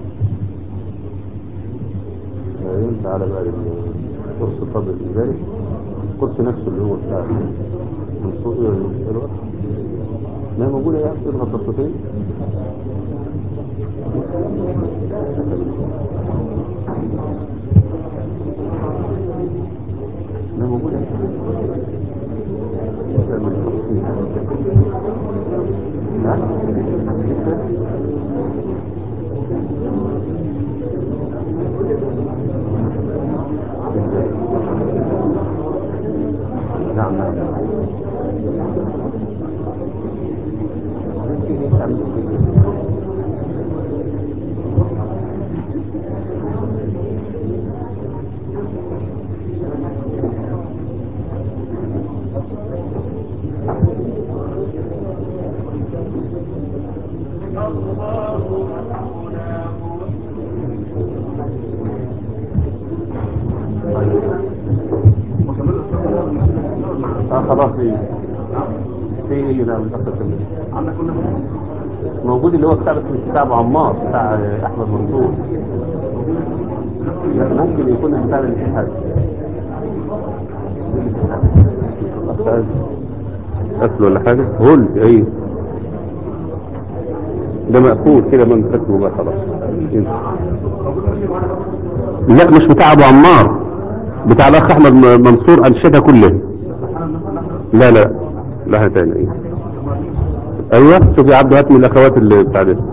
ايوه تعالى بقى للكرسي قابل لذلك الكرسي نفسه اللي هو بتاع منصوص الوقت ما هي موجودة يا أخي اضغط الصوتين ما موجودة نعم نعم اه خلاص ايه في ايه ده متأخر عندك كل موجود اللي هو بتاع بس مش بتاع ابو عمار بتاع احمد منصور لا ممكن يكون بتاع الاتحاد قتل ولا حاجة هول ايه ده مقفول كده من كتبه بقى خلاص لا مش بتاع ابو عمار بتاع الاخ احمد منصور انشدها كلها لا لا لها تاني ايه ايوه شوف يا عبد هات من الاخوات اللي بتاع ده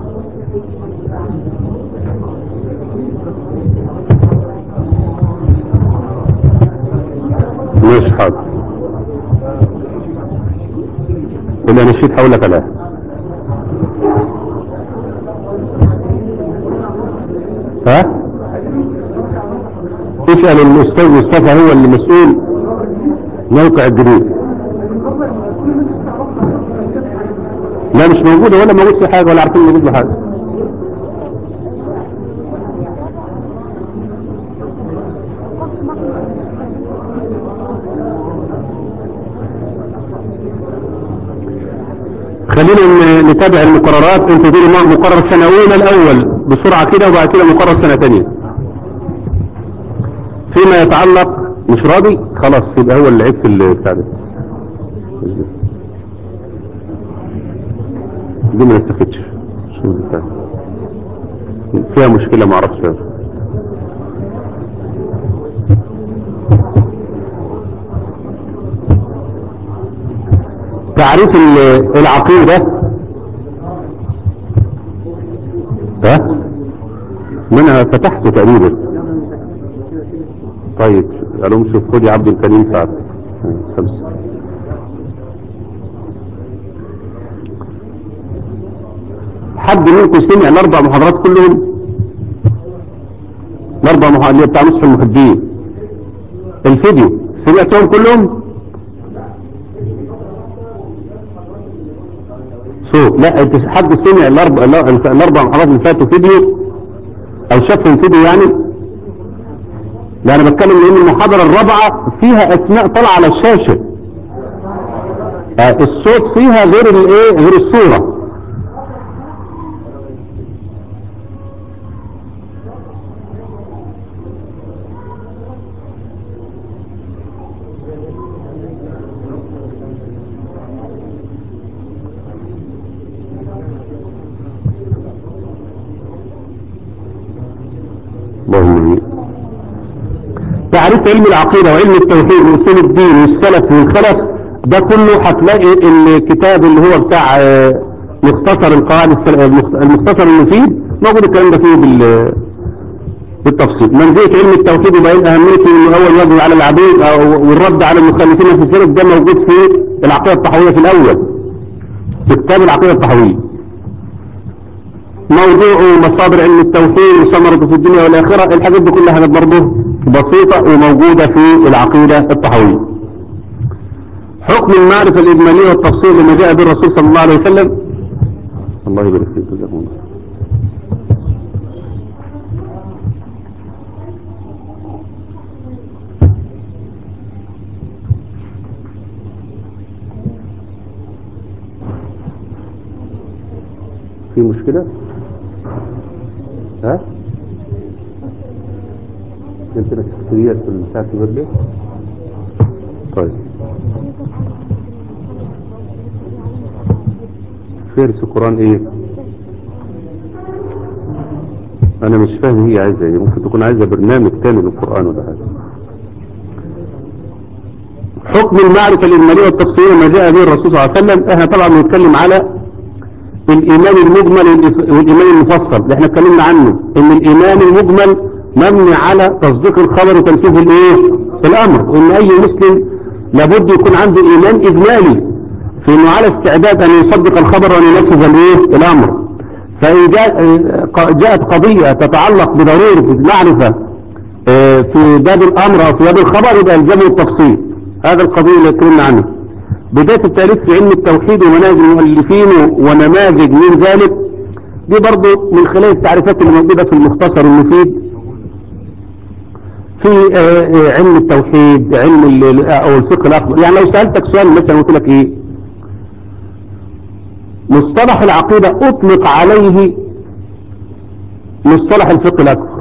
ماشي حاضر اللي انا نسيت هقول لك عليها ها اسال الاستاذ مصطفى هو اللي مسؤول موقع الجديد لا مش موجودة ولا موجود في حاجة ولا عارفين نجيب له حاجة خلينا ن- نتابع المقررات انت تقولي ما- مقرر سنة اولى الاول بسرعة كده وبعد كده مقرر سنة تانية فيما يتعلق مش راضي خلاص يبقى هو اللي عيب في البتاع ده دي ما نستفدش شو البتاع فيها مشكلة ما اعرفش فيها. تعريف ال- العقيدة ها ما انا فتحته تقريبا طيب قالوا شوف خد يا عبد الكريم ساعة خمسة حد منكم سمع الاربع محاضرات كلهم الاربع محاضرات اللي هي بتاع نصف المحبين الفيديو سمعتهم كلهم صوت لا انت حد سمع الاربع الاربع محاضرات اللي فاتوا فيديو او شافهم فيديو يعني لا انا بتكلم لان المحاضرة الرابعة فيها اسماء طالعة على الشاشة آه، الصوت فيها غير الايه غير الصورة اللهم امين تعريف علم العقيدة وعلم التوحيد وأصول الدين والسلف والخلف ده كله هتلاقي الكتاب اللي هو بتاع آه، مختصر القواعد السل- المخ- المختصر المفيد موجود الكلام ده فيه بال بالتفصيل منزلة علم التوحيد وبيان أهميته انه أول واجب على العبيد أو- والرد على المخالفين في الشرك ده موجود في العقيدة الطحوية في الأول في كتاب العقيدة الطحوية موضوع مصادر علم التوحيد وثمرته في الدنيا والآخرة الحاجات دي كلها حاجات برضه بسيطة وموجودة في العقيدة الطحوية حكم المعرفة الإجمالية والتفصيل لما جاء به الرسول صلى الله عليه وسلم الله يبارك فيك جزاكم الله في مشكلة ها انت لك شخصيات في الساعة البردة طيب فارس القرآن ايه انا مش فاهم هي عايزة ايه ممكن تكون عايزة برنامج تاني للقرآن ولا حاجة حكم المعرفة الإجمالية والتفصيلية ما جاء به الرسول صلى الله عليه وسلم احنا طبعا بنتكلم على الإيمان المجمل والإف- والإيمان المفصل اللي احنا اتكلمنا عنه إن الإيمان المجمل مبني على تصديق الخبر وتنفيذ الإيه؟ الأمر وإن أي مسلم لابد يكون عنده إيمان إجمالي في إنه على استعداد أن يصدق الخبر وأن ينفذ الإيه؟ الأمر فإن جاء- آه، ق- جاءت قضية تتعلق بضرورة المعرفة آه، في باب الأمر أو في باب الخبر يبقى الجمع التفصيل هذا القضية اللي اتكلمنا عنها بداية التأليف في علم التوحيد ومناهج المؤلفين ونماذج من ذلك دي برضو من خلال التعريفات اللي موجودة في المختصر المفيد في آه، آه، علم التوحيد علم ال- او الفقه الاكبر يعني لو سألتك سؤال مثلا قلت لك ايه مصطلح العقيدة اطلق عليه مصطلح الفقه الاكبر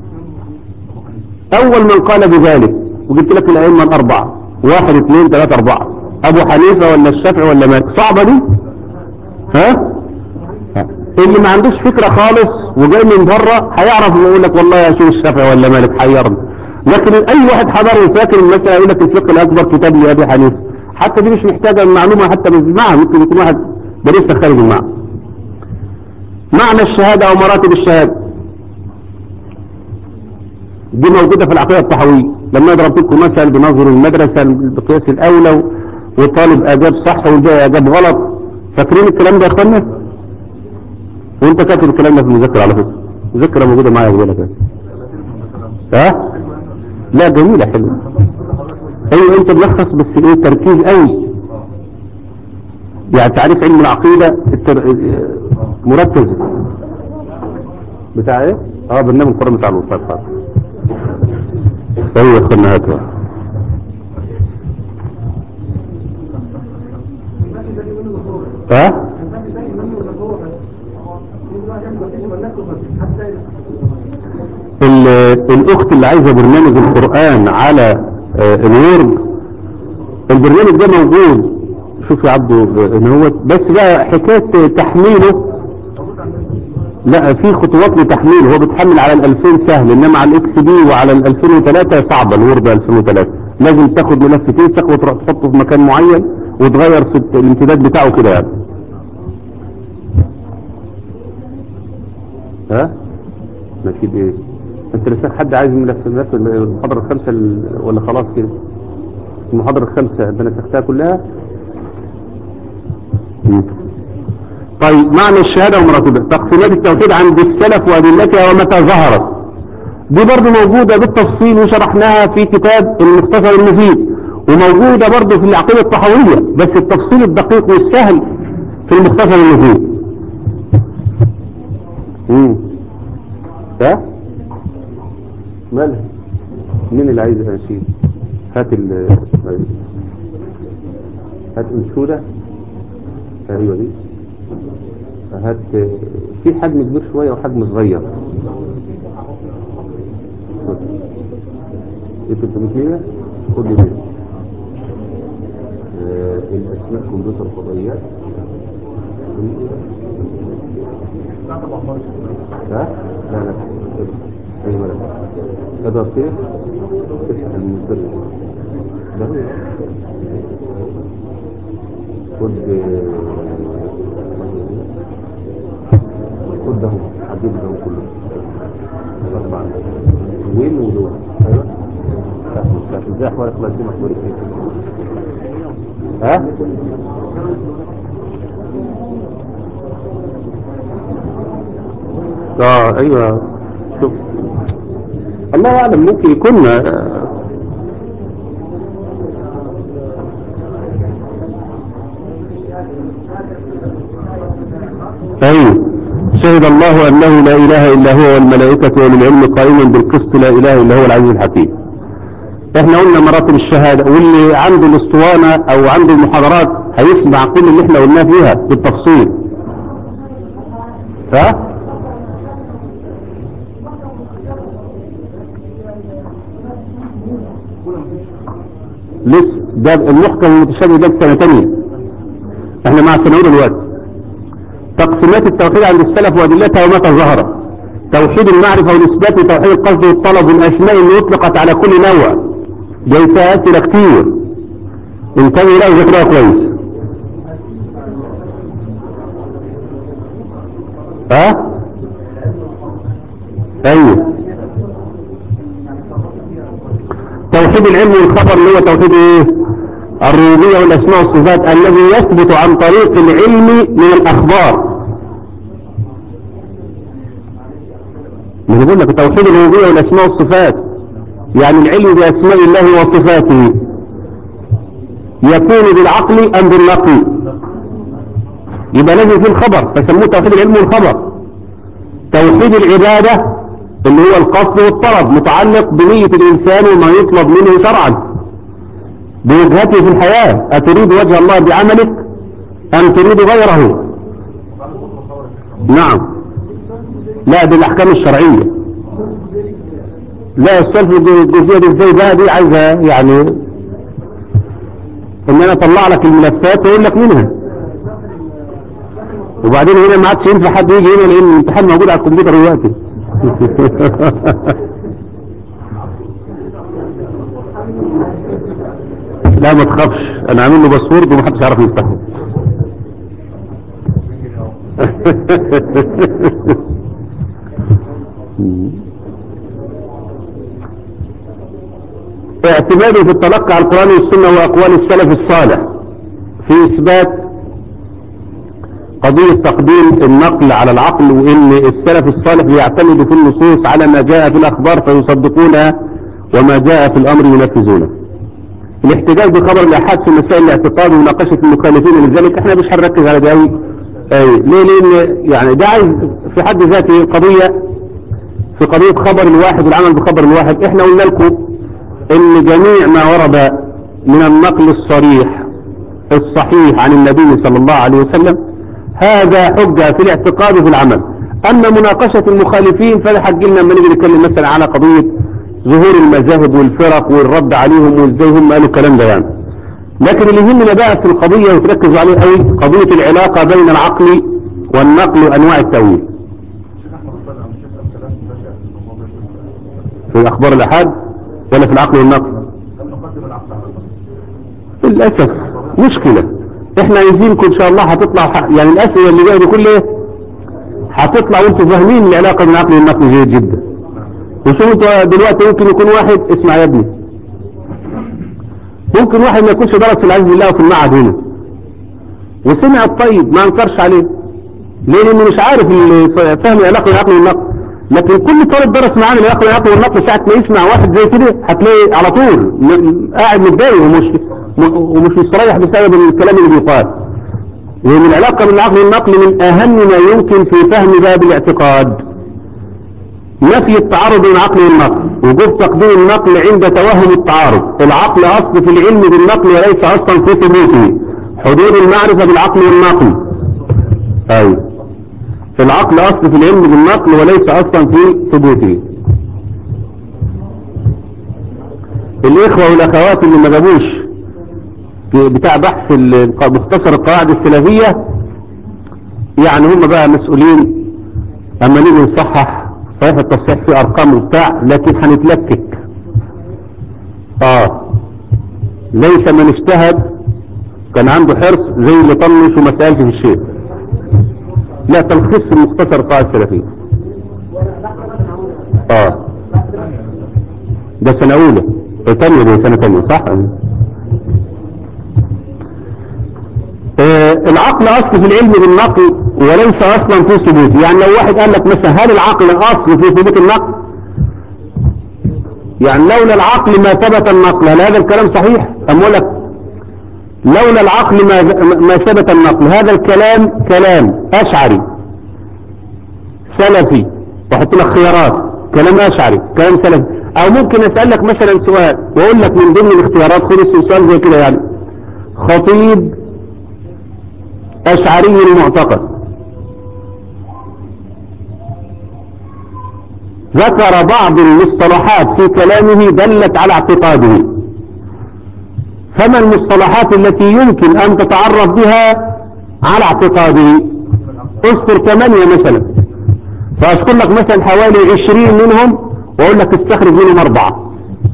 اول من قال بذلك وجبت لك الائمة الاربعة واحد اثنين ثلاثة اربعة ابو حنيفة ولا الشافعي ولا مالك صعبة دي ها ها. اللي ما عندوش فكرة خالص وجاي من بره هيعرف يقول لك والله يا شو الشافعي ولا مالك حيرني لكن اي واحد حضر وفاكر المسألة يقول لك الفقه الاكبر كتاب لابي حنيفة حتى دي مش محتاجة المعلومة حتى بالجماعة ممكن يكون واحد درسها خارج المعنى معنى الشهادة او مراتب الشهادة دي موجودة في العقيدة الطحوية لما يضرب لكم مثل بنظر المدرسة بقياس الأولى والطالب أجاب صح والجاي أجاب غلط فاكرين الكلام ده يا أخوانا وانت كاتب الكلام ده في المذكرة على فكرة المذكرة موجودة معايا بقول لك ها لا جميلة حلوة ايوه انت ملخص بس ايه تركيز قوي يعني تعريف علم العقيدة التر... مركز بتاع ايه اه برنامج القرآن بتاع الوصال خلاص ايوه خدنا هاتوا ها ال- الاخت اللي عايزة برنامج القرآن على آه، الوورد البرنامج ده موجود شوف يا عبدو آه، ان هو بس بقى حكاية تحميله لا في خطوات لتحميله هو بيتحمل على ال 2000 سهل انما على الاكس بي وعلى ال 2003 صعبة الوورد 2003 لازم تاخد ملف تنسخ وتروح تحطه في مكان معين وتغير في الامتداد بتاعه كده يعني ها نكيد ايه انت لسه حد عايز ملف ملف المحاضرة الخامسة ال- ولا خلاص كده المحاضرة الخامسة انت نسختها كلها مم. طيب معنى الشهادة ومراتبها تقسيمات التوحيد عند السلف وأدلتها ومتى ظهرت دي برضو موجودة بالتفصيل وشرحناها في كتاب المختصر المفيد وموجودة برضو في العقيدة الطحوية بس التفصيل الدقيق والسهل في المختصر المفيد امم ها مالها مين اللي عايز انشيد هات ال هات انشودة ايوه دي هات في حجم كبير شوية وحجم صغير ايه 300 خد لي دي. آه، الاسماء كمبيوتر فضائيات ها لا لا ايوه لا تقدر كيف تفتح المنزل ده خد خد ده حديد ده كله أربعة وين ودول أيوة مش ازاي أحوال إخلاص دي مقبولة فيه ها اه ايوه شوف الله اعلم ممكن يكون آه، ايوه شهد الله انه لا اله الا هو والملائكة والعلم قائما بالقسط لا اله الا هو العزيز الحكيم احنا قلنا مراتب الشهادة واللي عنده الاسطوانة او عنده المحاضرات هيسمع كل اللي احنا قلناه فيها بالتفصيل ها لسه ده المحكم المتشابه ده في سنة تانية احنا مع سنة اولى دلوقتي تقسيمات التوحيد عند السلف وادلتها ومتى ظهرت توحيد المعرفة ونسبات توحيد القصد والطلب والاسماء اللي اطلقت على كل نوع دي اسئله كتير انتبهوا لا ذكرها كويس ها ايوه توحيد العلم والخبر اللي هو توحيد ايه الربوبيه والاسماء والصفات الذي يثبت عن طريق العلم من الاخبار من يقول لك توحيد الربوبيه والاسماء والصفات يعني العلم باسماء الله وصفاته يكون بالعقل ام بالنقل يبقى لازم في الخبر فسموه توحيد العلم والخبر توحيد العباده اللي هو القصد والطلب متعلق بنية الإنسان وما يطلب منه شرعا بوجهته في الحياة أتريد وجه الله بعملك أم تريد غيره نعم لا دي الأحكام الشرعية لا السلف الجزئية دي ازاي بقى دي عايزة يعني ان انا اطلع لك الملفات واقول لك منها وبعدين هنا ما عادش ينفع حد يجي هنا لان الامتحان موجود على الكمبيوتر دلوقتي لا ما تخافش انا عامل له باسورد ومحدش يعرف يفتحه اعتماده في التلقي على القرآن والسنة وأقوال السلف الصالح في إثبات قضية تقديم النقل على العقل وإن السلف الصالح يعتمد في النصوص على ما جاء في الأخبار فيصدقونها وما جاء في الأمر ينفذونه الاحتجاج بخبر الأحاد في مسائل الاعتقاد ومناقشة المخالفين لذلك احنا مش هنركز على ده قوي اي ليه لان يعني ده عايز في حد ذاته قضية في قضية خبر الواحد والعمل بخبر الواحد احنا قلنا لكم ان جميع ما ورد من النقل الصريح الصحيح عن النبي صلى الله عليه وسلم هذا حجة في الاعتقاد وفي العمل أما مناقشة المخالفين فده حق لنا لما نيجي نتكلم مثلا على قضية ظهور المذاهب والفرق والرد عليهم وازاي هم قالوا الكلام ده يعني لكن اللي يهمنا بقى في القضية وتركزوا عليه قوي قضية العلاقة بين العقل والنقل وأنواع التأويل في أخبار الأحاد ولا في العقل والنقل للأسف مشكلة احنا عايزينكم ان شاء الله هتطلع ح- يعني الأسئلة اللي جاية دي كلها هتطلع وانتوا فاهمين العلاقة بين العقل والنقل جيد جدا وشوفوا انتوا دلوقتي ممكن يكون واحد اسمع يا ابني ممكن واحد ما يكونش درس في العز بالله في المعهد هنا وسمع الطيب ما انكرش عليه ليه لانه مش عارف ال- فهم العلاقة بين العقل والنقل لكن كل طالب درس معانا العلاقة بين العقل والنقل ساعة ما يسمع واحد زي كده هتلاقي على طول م- قاعد متضايق ومش م- ومش مستريح بسبب الكلام اللي بيقال لأن العلاقة بين العقل والنقل من أهم ما يمكن في فهم باب الاعتقاد نفي التعارض بين العقل والنقل وجود تقديم النقل عند توهم التعارض العقل أصل في العلم بالنقل وليس أصلا في ثبوته حدود المعرفة بالعقل والنقل أيوه العقل أصل في العلم بالنقل وليس أصلا في ثبوته الإخوة والأخوات اللي ما جابوش في بتاع بحث ال- مختصر القواعد السلفية يعني هم بقى مسؤولين أما نيجي نصحح صحيح التصحيح فيه أرقام وبتاع لكن هنتلكك آه ليس من اجتهد كان عنده حرص زي اللي طنش وما سألش في الشيء لا تلخيص المختصر القواعد السلفية اه ده سنة أولى تانية دي سنة تانية صح؟ آه العقل أصل في العلم بالنقل وليس أصلا في ثبوته يعني لو واحد قال لك مثلا هل العقل أصل في ثبوت النقل؟ يعني لولا العقل ما ثبت النقل هل هذا الكلام صحيح؟ أم أقول لك لولا العقل ما ما ثبت النقل هذا الكلام كلام أشعري سلفي واحط لك خيارات كلام أشعري كلام سلفي أو ممكن أسألك مثلا سؤال وأقول لك من ضمن الاختيارات خد السؤال زي كده يعني خطيب أشعري المعتقد ذكر بعض المصطلحات في كلامه دلت على اعتقاده فما المصطلحات التي يمكن أن تتعرف بها على اعتقاده اذكر ثمانية مثلا فأذكر لك مثلا حوالي عشرين منهم وأقول لك استخرج منهم أربعة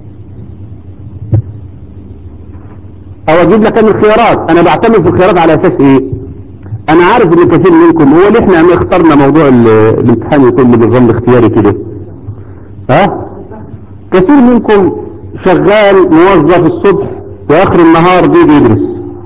أو أجيب لك أنا الخيارات أنا بعتمد في الخيارات على أساس إيه أنا عارف إن كثير منكم هو اللي إحنا اخترنا موضوع ال- الامتحان يكون بنظام الاختياري كده ها كثير منكم شغال موظف الصبح واخر النهار بيجي يدرس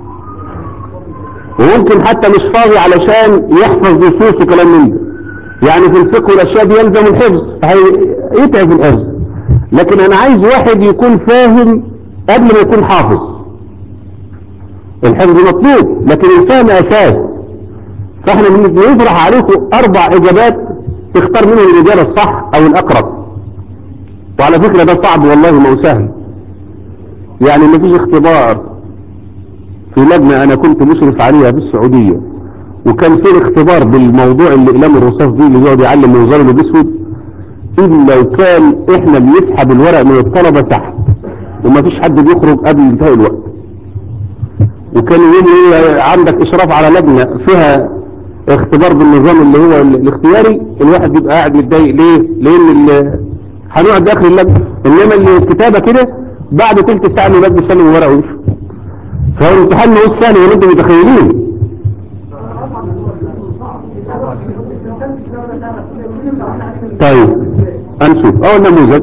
وممكن حتى مش فاضي علشان يحفظ نصوص وكلام من ده يعني في الفقه والاشياء دي يلزم الحفظ يتعب الحفظ لكن انا عايز واحد يكون فاهم قبل ما يكون حافظ الحفظ مطلوب لكن الفهم اساس فاحنا بنطرح عليكم اربع اجابات تختار منهم الاجابه الصح او الاقرب وعلى فكره ده صعب والله ما هو سهل يعني ما فيش اختبار في لجنة انا كنت مشرف عليها في السعودية وكان في اختبار بالموضوع اللي اقلام الرصاص دي اللي يقعد يعلم منظره الاسود الا وكان احنا بنسحب الورق من الطلبة تحت وما فيش حد بيخرج قبل انتهاء الوقت وكان يقول لي عندك اشراف على لجنة فيها اختبار بالنظام اللي هو ال- الاختياري الواحد بيبقى قاعد متضايق ليه لان ال- هنقعد داخل اللجنة انما الكتابة كده بعد تلت ساعة الولاد بيسلموا ورقة ويمشوا فهو الامتحان ما هو سهل ولا انتم متخيلين طيب هنشوف اول نموذج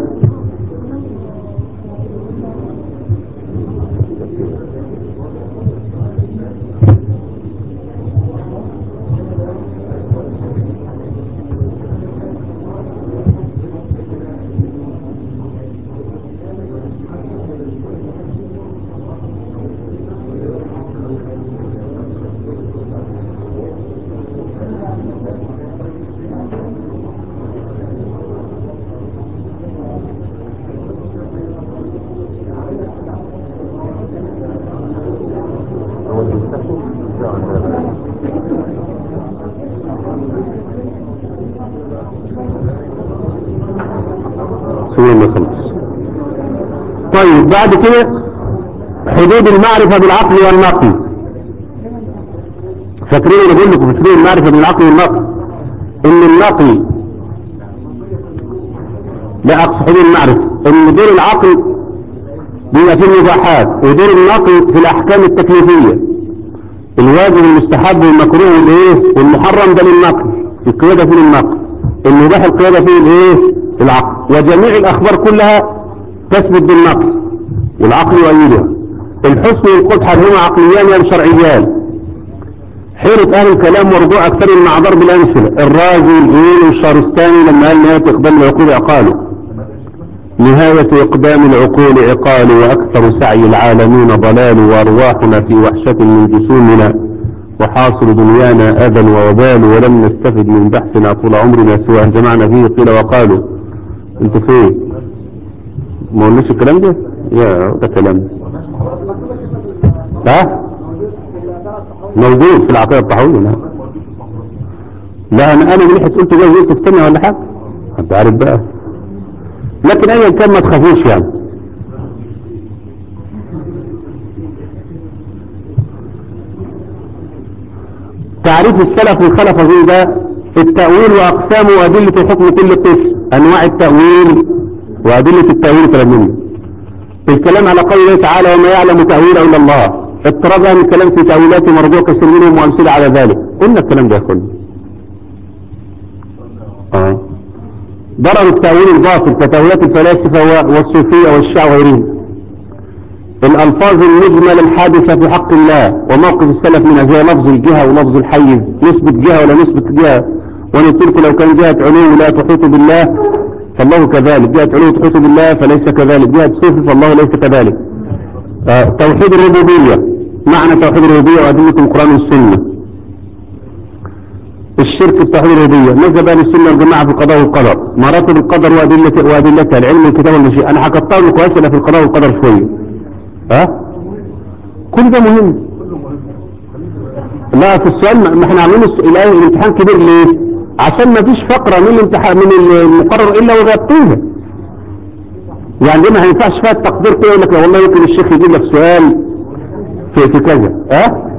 سوينا ما خلص طيب بعد كده حدود المعرفة بالعقل والنقل فاكرين اللي بقول لكم في حدود المعرفة بالعقل والنقل ان النقل لا اقصد حدود المعرفة ان دور العقل بيبقى في المباحات ودور النقل في الاحكام التكليفية الواجب والمستحب والمكروه والايه والمحرم ده للنقل القيادة فيه للنقل المباح القيادة فيه الايه العقل وجميع الاخبار كلها تثبت بالنقل والعقل يؤيدها الحسن والقبح هما عقليان يعني شرعيان حيرة اهل الكلام ورجوع اكثر مع ضرب الامثلة الرازي والجيل والشارستاني لما قال نهاية اقدام العقول عقاله نهاية اقدام العقول عقال واكثر سعي العالمين ضلال وارواحنا في وحشة من جسومنا وحاصل دنيانا اذى ووبال ولم نستفد من بحثنا طول عمرنا سوى ان جمعنا فيه قيل وقالوا انتوا فين ما قلناش الكلام ده يا ده كلام ها موجود في العقيدة الطحوية لا لا انا انا ملحت قلت جاي قلت افتنى ولا حاجة انت عارف بقى لكن ايا كان ما تخافوش يعني تعريف السلف والخلف فيه ده التأويل وأقسامه وأدلة حكم كل قسم أنواع التأويل وأدلة التأويل كلام منه الكلام على قول الله تعالى وما يعلم تأويله إلا الله اضطراب من الكلام في تأويلات مرجوع كثير منهم وأمثلة على ذلك قلنا الكلام ده كله آه. ضرر التأويل الباطل كتأويلات الفلاسفة والصوفية والشيعة وغيرهم الألفاظ المجملة الحادثة في حق الله وموقف السلف من زي لفظ الجهة ولفظ الحيز نسبة جهة ولا نسبة جهة ونقول لو كان جهة علو لا تحيط بالله فالله كذلك جهة علو تحيط بالله فليس كذلك جهة صفر فالله ليس كذلك آه توحيد الربوبية معنى توحيد الربوبية وأدلة القرآن والسنة الشرك التوحيد الربوبية ماذا أهل السنة والجماعة في القضاء والقدر مراتب القدر وأدلة وأدلتها العلم الكتاب والمشيئة أنا حكتها لكم أسئلة في القضاء والقدر شوية ها كل ده مهم لا في السؤال ما احنا عاملين الآن الامتحان كبير ليه عشان ما فيش فقرة من الامتحان من المقرر إلا وغطيها يعني دي ما هينفعش فيها التقدير كده يقول لك والله يمكن الشيخ يجيب لك سؤال في في كذا ها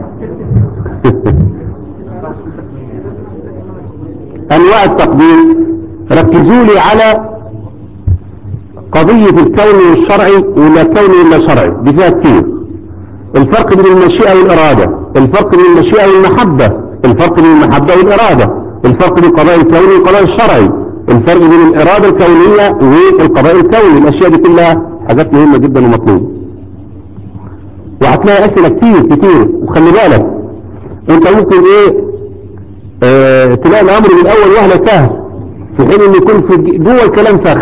انواع التقدير ركزوا لي على قضية الكون والشرعي ولا كون ولا شرعي دي فيها كتير الفرق بين المشيئة والإرادة الفرق بين المشيئة والمحبة الفرق بين المحبة والإرادة الفرق بين القضاء الكوني والقضاء الشرعي الفرق بين الإرادة الكونية والقضاء الكوني الأشياء دي كلها حاجات مهمة جدا ومطلوبة وهتلاقي أسئلة كتير كتير وخلي بالك انت ممكن ايه اه تلاقي الأمر من أول وهلة سهل في حين ان يكون في جوه الكلام فخ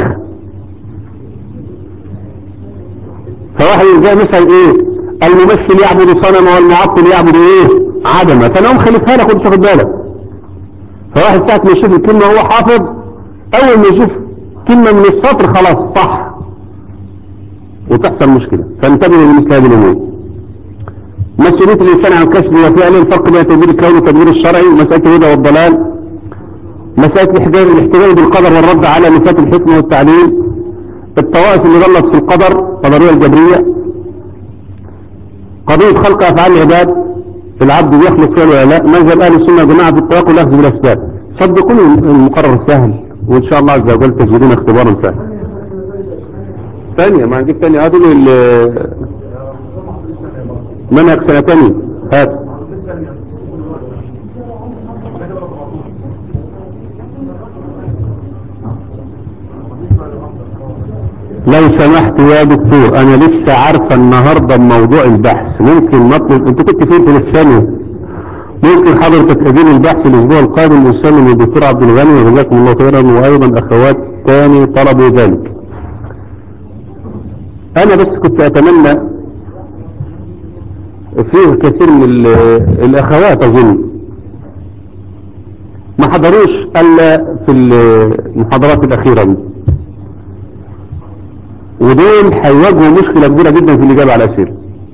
فواحد زي مثلا ايه الممثل يعبد صنم والمعطل يعبد ايه عدمة فانا مخلفها لك وانت تاخد بالك فواحد ساعة ما يشوف الكلمة هو حافظ اول ما يشوف كلمة من السطر خلاص صح وتحصل مشكلة فانتبهوا لمثل هذه الامور مسؤولية الانسان عن كسب وفعله الفرق بين التدبير الكوني والتدبير الشرعي مسألة الهدى والضلال مسألة الاحتجاج الاحتجاج بالقدر والرد على نفات الحكمة والتعليم الطوائف اللي ظلت في القدر قدرية الجبرية قضية خلق أفعال العباد العبد يخلق فعل ولا لا مذهب أهل السنة والجماعة في التوكل والأخذ بالأسباب صدقوني المقرر سهل وإن شاء الله عز وجل تجدون اختبارا سهل ثانية ما نجيب ثانية هذول منهج سنة ثانية هات لو سمحت يا دكتور انا لسه عارفه النهاردة موضوع البحث ممكن نطلب انت كنت فين في الثانية ممكن حضرتك تجيب البحث الاسبوع القادم وسلم الدكتور عبد الغني وجزاكم الله خيرا وايضا اخوات تاني طلبوا ذلك انا بس كنت اتمنى فيه كثير من الاخوات اظن ما حضروش الا في المحاضرات الاخيرة دي ودول هيواجهوا مشكلة كبيرة جدا في الإجابة على الأسئلة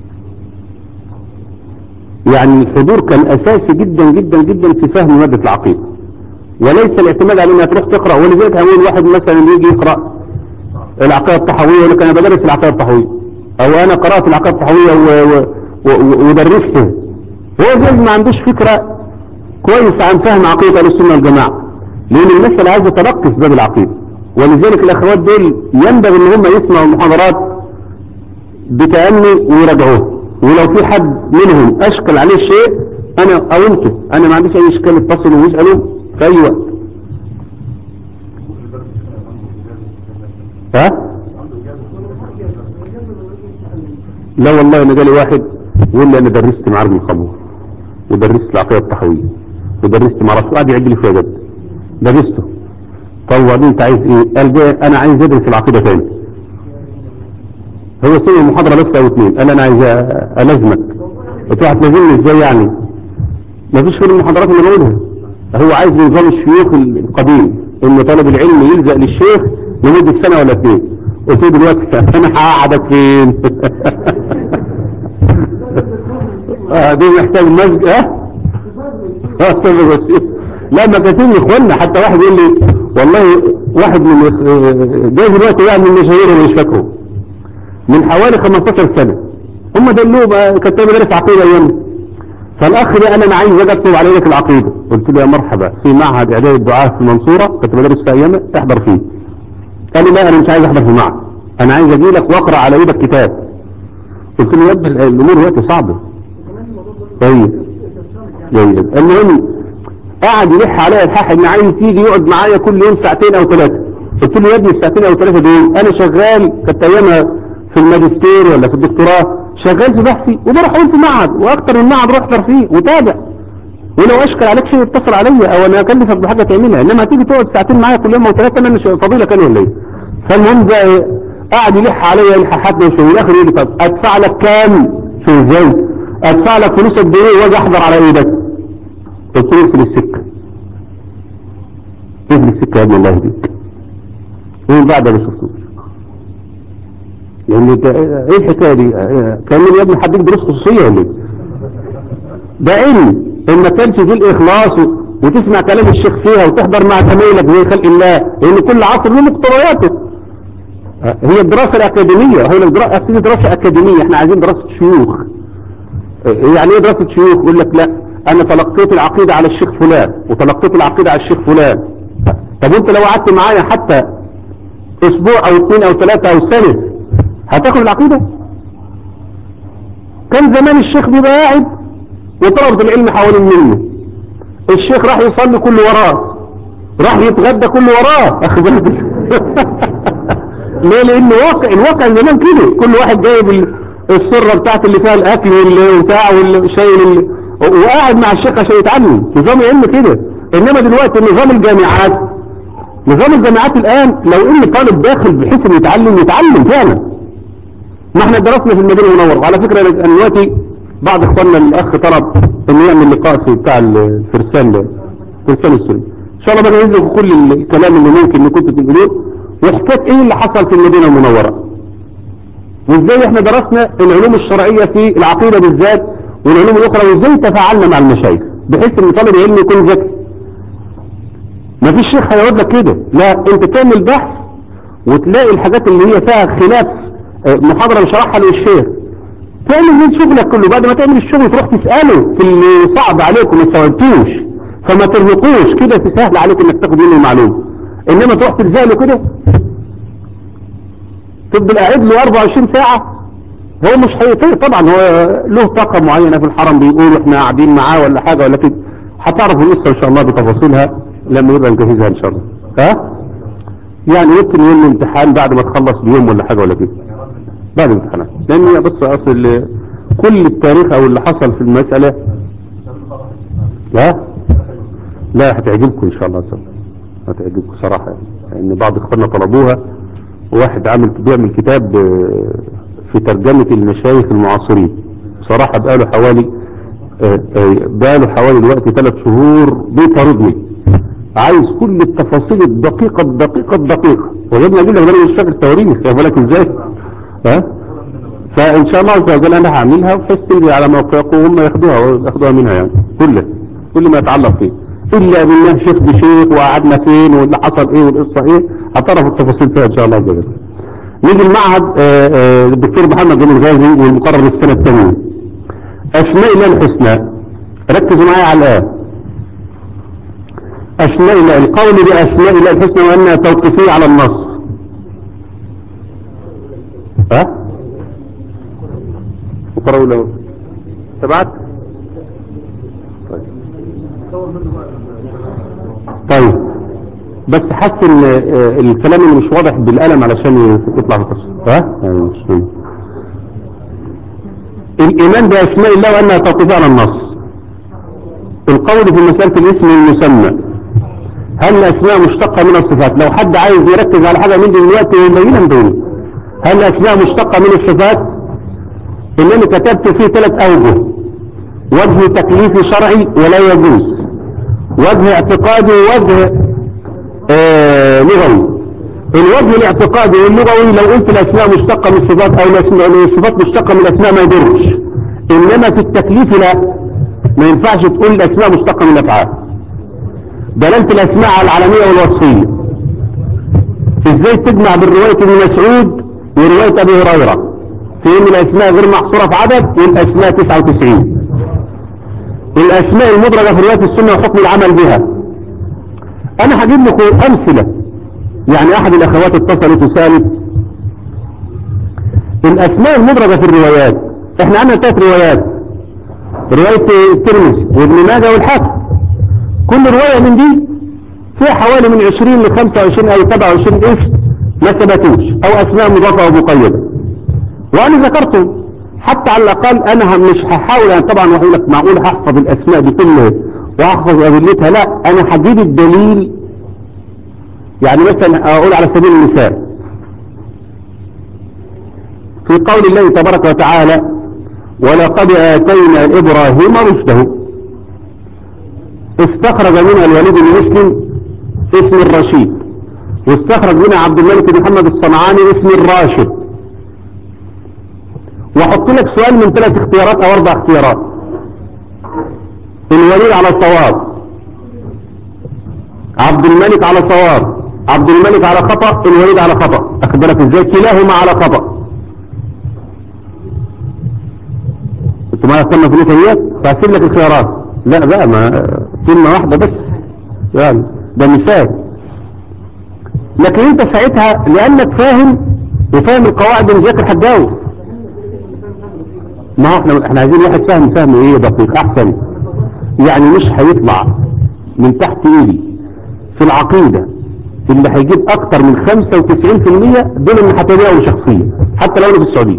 يعني الحضور كان أساسي جدا جدا جدا في فهم مادة العقيدة وليس الاعتماد على انها تروح تقرأ ولذلك هقول واحد مثلا يجي يقرأ العقيدة الطحوية يقول لك انا بدرس العقيدة الطحوية او انا قرأت العقيدة الطحوية و- و- و- ودرستها هو جايز ما عندوش فكرة كويسة عن فهم عقيدة اهل السنة والجماعة لان المسألة عايزة ترقي في باب العقيدة ولذلك الاخوات دول ينبغي ان هم يسمعوا المحاضرات بتأني ويراجعوه ولو في حد منهم اشكل عليه شيء انا او انتوا انا ما عنديش اي اشكال اتصلوا ويسألوا في اي وقت ها لا والله انا جالي واحد يقول لي انا درست معارض الخمور ودرست العقيدة الطحوية ودرست معرفش قاعد يعد لي فيها جد درسته طب وبعدين انت عايز ايه قال جاي انا عايز ادرس العقيدة تاني هو سمع المحاضرة بس او اتنين قال انا عايز أ- الازمك قلت له هتنزلني ازاي يعني ما فيش غير المحاضرات اللي بقولها هو عايز نظام الشيوخ القديم ان طالب العلم يلزق للشيخ لمدة سنة ولا اثنين قلت له دلوقتي انا هقعدك فين آه دي محتاج مسجد اه آه، طب بس لا ما كثير من اخواننا حتى واحد يقول لي والله واحد من آه، جاي دلوقتي يعني من المشاهير اللي مش فاكره من حوالي 15 سنة هم دلوه بقى كنت أنا بدرس عقيدة ايام فالاخ ده قال انا عايز اجي اكتب على لك العقيدة قلت له يا مرحبا في معهد اعداد الدعاة في المنصورة كنت بدرس في ايام احضر فيه قال لي لا انا مش عايز احضر في المعهد انا عايز اجي لك واقرا على ايدك كتاب قلت له يا ابني الامور دلوقتي صعبة طيب جيد المهم قعد يلح عليا الحاح ان عايز يجي يقعد معايا كل يوم ساعتين او ثلاثة قلت له يا ابني الساعتين او ثلاثة دول انا شغال كنت ايامها في الماجستير ولا في الدكتوراه شغال في بحثي وبروح اقول في معهد واكتر من معهد روح احضر فيه وتابع ولو اشكل عليك شيء اتصل عليا او انا اكلفك بحاجة تعملها انما هتيجي تقعد ساعتين معايا كل يوم او ثلاثة انا مش فضيلة كان ولا ايه فالمهم ده إيه؟ قعد يلح عليا الحاحات وشو الاخر يقول لي طب ادفع لك كام شو ازاي ادفع لك فلوس قد ايه واجي احضر على ايدك قلت له اقفل السكه اقفل السكه يا ابن الله يهديك ومن بعد ما شفتوش يعني ده ايه الحكايه دي إيه؟ كان يا ابني حديك دروس خصوصيه ولا ايه ده علم ان ما كانش فيه الاخلاص و- وتسمع كلام الشيخ فيها وتحضر مع زمايلك زي خلق الله لان كل عصر له مقتضياته هي الدراسة الأكاديمية هي الدراسة دراسة أكاديمية احنا عايزين دراسة شيوخ يعني ايه دراسة شيوخ يقول لك لا انا تلقيت العقيدة على الشيخ فلان وتلقيت العقيدة على الشيخ فلان طب انت لو قعدت معايا حتى اسبوع او اثنين او ثلاثة او سنة هتاخد العقيدة كان زمان الشيخ بيبقى قاعد وطلبة العلم حوالين منه الشيخ راح يصلي كله وراه راح يتغدى كله وراه اخذ بالك؟ ليه لان واقع الواقع زمان كده كل واحد جايب ال- السرة بتاعت اللي فيها الاكل والبتاع والشاي وال- وقاعد مع الشيخ عشان يتعلم نظام علم كده انما دلوقتي نظام الجامعات نظام الجامعات الان لو ان طالب داخل بحيث انه يتعلم يتعلم فعلا ما احنا درسنا في المدينة المنورة وعلى فكرة أنا دلوقتي بعض اخواننا الاخ طلب انه يعمل لقاء في بتاع الفرسان الفرسان السوري ان شاء الله بجهز لكم كل الكلام اللي ممكن ان كنتوا تقولوه وحكايه ايه اللي حصل في المدينة المنورة وازاي احنا درسنا العلوم الشرعية في العقيدة بالذات والعلوم الاخرى وازاي تفاعلنا مع المشايخ بحيث ان طالب العلم يكون ذكي ما فيش شيخ هيقعد لك كده لا انت تعمل بحث وتلاقي الحاجات اللي هي فيها خلاف آه، محاضرة شرحها للشيخ تعمل من شغلك كله بعد ما تعمل الشغل تروح تسأله في اللي صعب عليك وما استوعبتوش فما ترهقوش كده تسهل عليك انك تاخد منه المعلومة انما تروح تلزق له كده تفضل قاعد له 24 ساعة هو مش هيطير طبعا هو له طاقة معينة في الحرم بيقولوا احنا قاعدين معاه ولا حاجة ولكن هتعرفوا القصة ان شاء الله بتفاصيلها لما يبقى نجهزها ان شاء الله ها يعني ممكن يوم الامتحان بعد ما تخلص بيوم ولا حاجة ولا كده بعد الامتحانات لان هي بص اصل كل التاريخ او اللي حصل في المسألة لا لا هتعجبكم ان شاء الله تعالى هتعجبكم صراحة يعني لان بعض اخواننا طلبوها وواحد عامل بيعمل كتاب آه، في ترجمة المشايخ المعاصرين بصراحة بقاله حوالي آه، آه، بقاله حوالي دلوقتي ثلاث شهور بيطاردني عايز كل التفاصيل الدقيقة الدقيقة الدقيقة وجدنا اجيب لك انا مش فاكر التواريخ يا بالك ازاي ها فان شاء الله عز وجل انا هعملها بحيث تنزل على موقعكم وهم ياخدوها ياخدوها منها يعني كلها كل ما يتعلق فيه الا بالله شيخ بشيخ وقعدنا فين واللي حصل ايه والقصه ايه هتعرفوا التفاصيل فيها ان شاء الله عز وجل نيجي المعهد آه، آه، الدكتور محمد جميل غازي والمقرر السنة الثانية أسماء الله الحسنى ركزوا معايا على الآن أسماء الله القول بأسماء الله الحسنى وأنها توقيفية على النص ها؟ وقرأوا له سبعت طيب بس حسن آه، الكلام اللي مش واضح بالقلم علشان يطلع في القصة ها؟ يعني مش فاهم. الإيمان بأسماء الله وأنها توقيفية على النص القول في مسألة الاسم المسمى هل الأسماء مشتقة من الصفات لو حد عايز يركز على حاجة من دلوقتي يبينها دول هل الأسماء مشتقة من الصفات اللي أنا كتبت فيه ثلاث أوجه وجه تكليفي شرعي ولا يجوز وجه اعتقادي ووجه آه لغوي الوجه الاعتقادي واللغوي لو قلت الأسماء مشتقة من الصفات أو الأسماء الصفات مشتقة من الأسماء ما يضرش إنما في التكليف لا ما ينفعش تقول الأسماء مشتقة من الأفعال دلالة الأسماء على العالمية والوصفية ازاي تجمع بين رواية ابن مسعود ورواية ابي هريرة في ان الاسماء غير محصورة في عدد والاسماء 99 الاسماء المدرجة في رواية السنة وحكم العمل بها انا هجيب لكم امثلة يعني احد الاخوات اتصلت وسالت الاسماء المدرجة في الروايات احنا عندنا ثلاث روايات رواية الترمذي وابن ماجه والحاكم كل رواية من دي فيها حوالي من 20 ل 25 او 27 اسم ما ثبتوش او اسماء مضافة او مقيدة وانا ذكرته حتى على الاقل انا مش هحاول انا طبعا واقول لك معقول هحفظ الاسماء دي كلها واحفظ ادلتها لا انا هجيب الدليل يعني مثلا اقول على سبيل المثال في قول الله تبارك وتعالى ولقد آتينا إبراهيم رشده استخرج منها الوليد بن مسلم اسم الرشيد واستخرج منها عبد الملك بن محمد الصنعاني اسم الراشد واحط لك سؤال من ثلاث اختيارات او اربع اختيارات الوليد على صواب عبد الملك على صواب عبد الملك على خطأ الوليد على خطأ اخد بالك ازاي كلاهما على خطأ انتوا ما استنى في هي فهسيب لك الخيارات لا بقى ما كلمة واحدة بس يعني ده مثال لكن انت ساعتها لانك فاهم وفاهم القواعد المذاكر هتجاوب ما هو احنا احنا عايزين واحد فاهم فهم ايه دقيق احسن يعني مش هيطلع من تحت ايدي في العقيدة اللي هيجيب اكتر من 95% دول اللي هتبيعوا شخصيا حتى لو انا في السعودية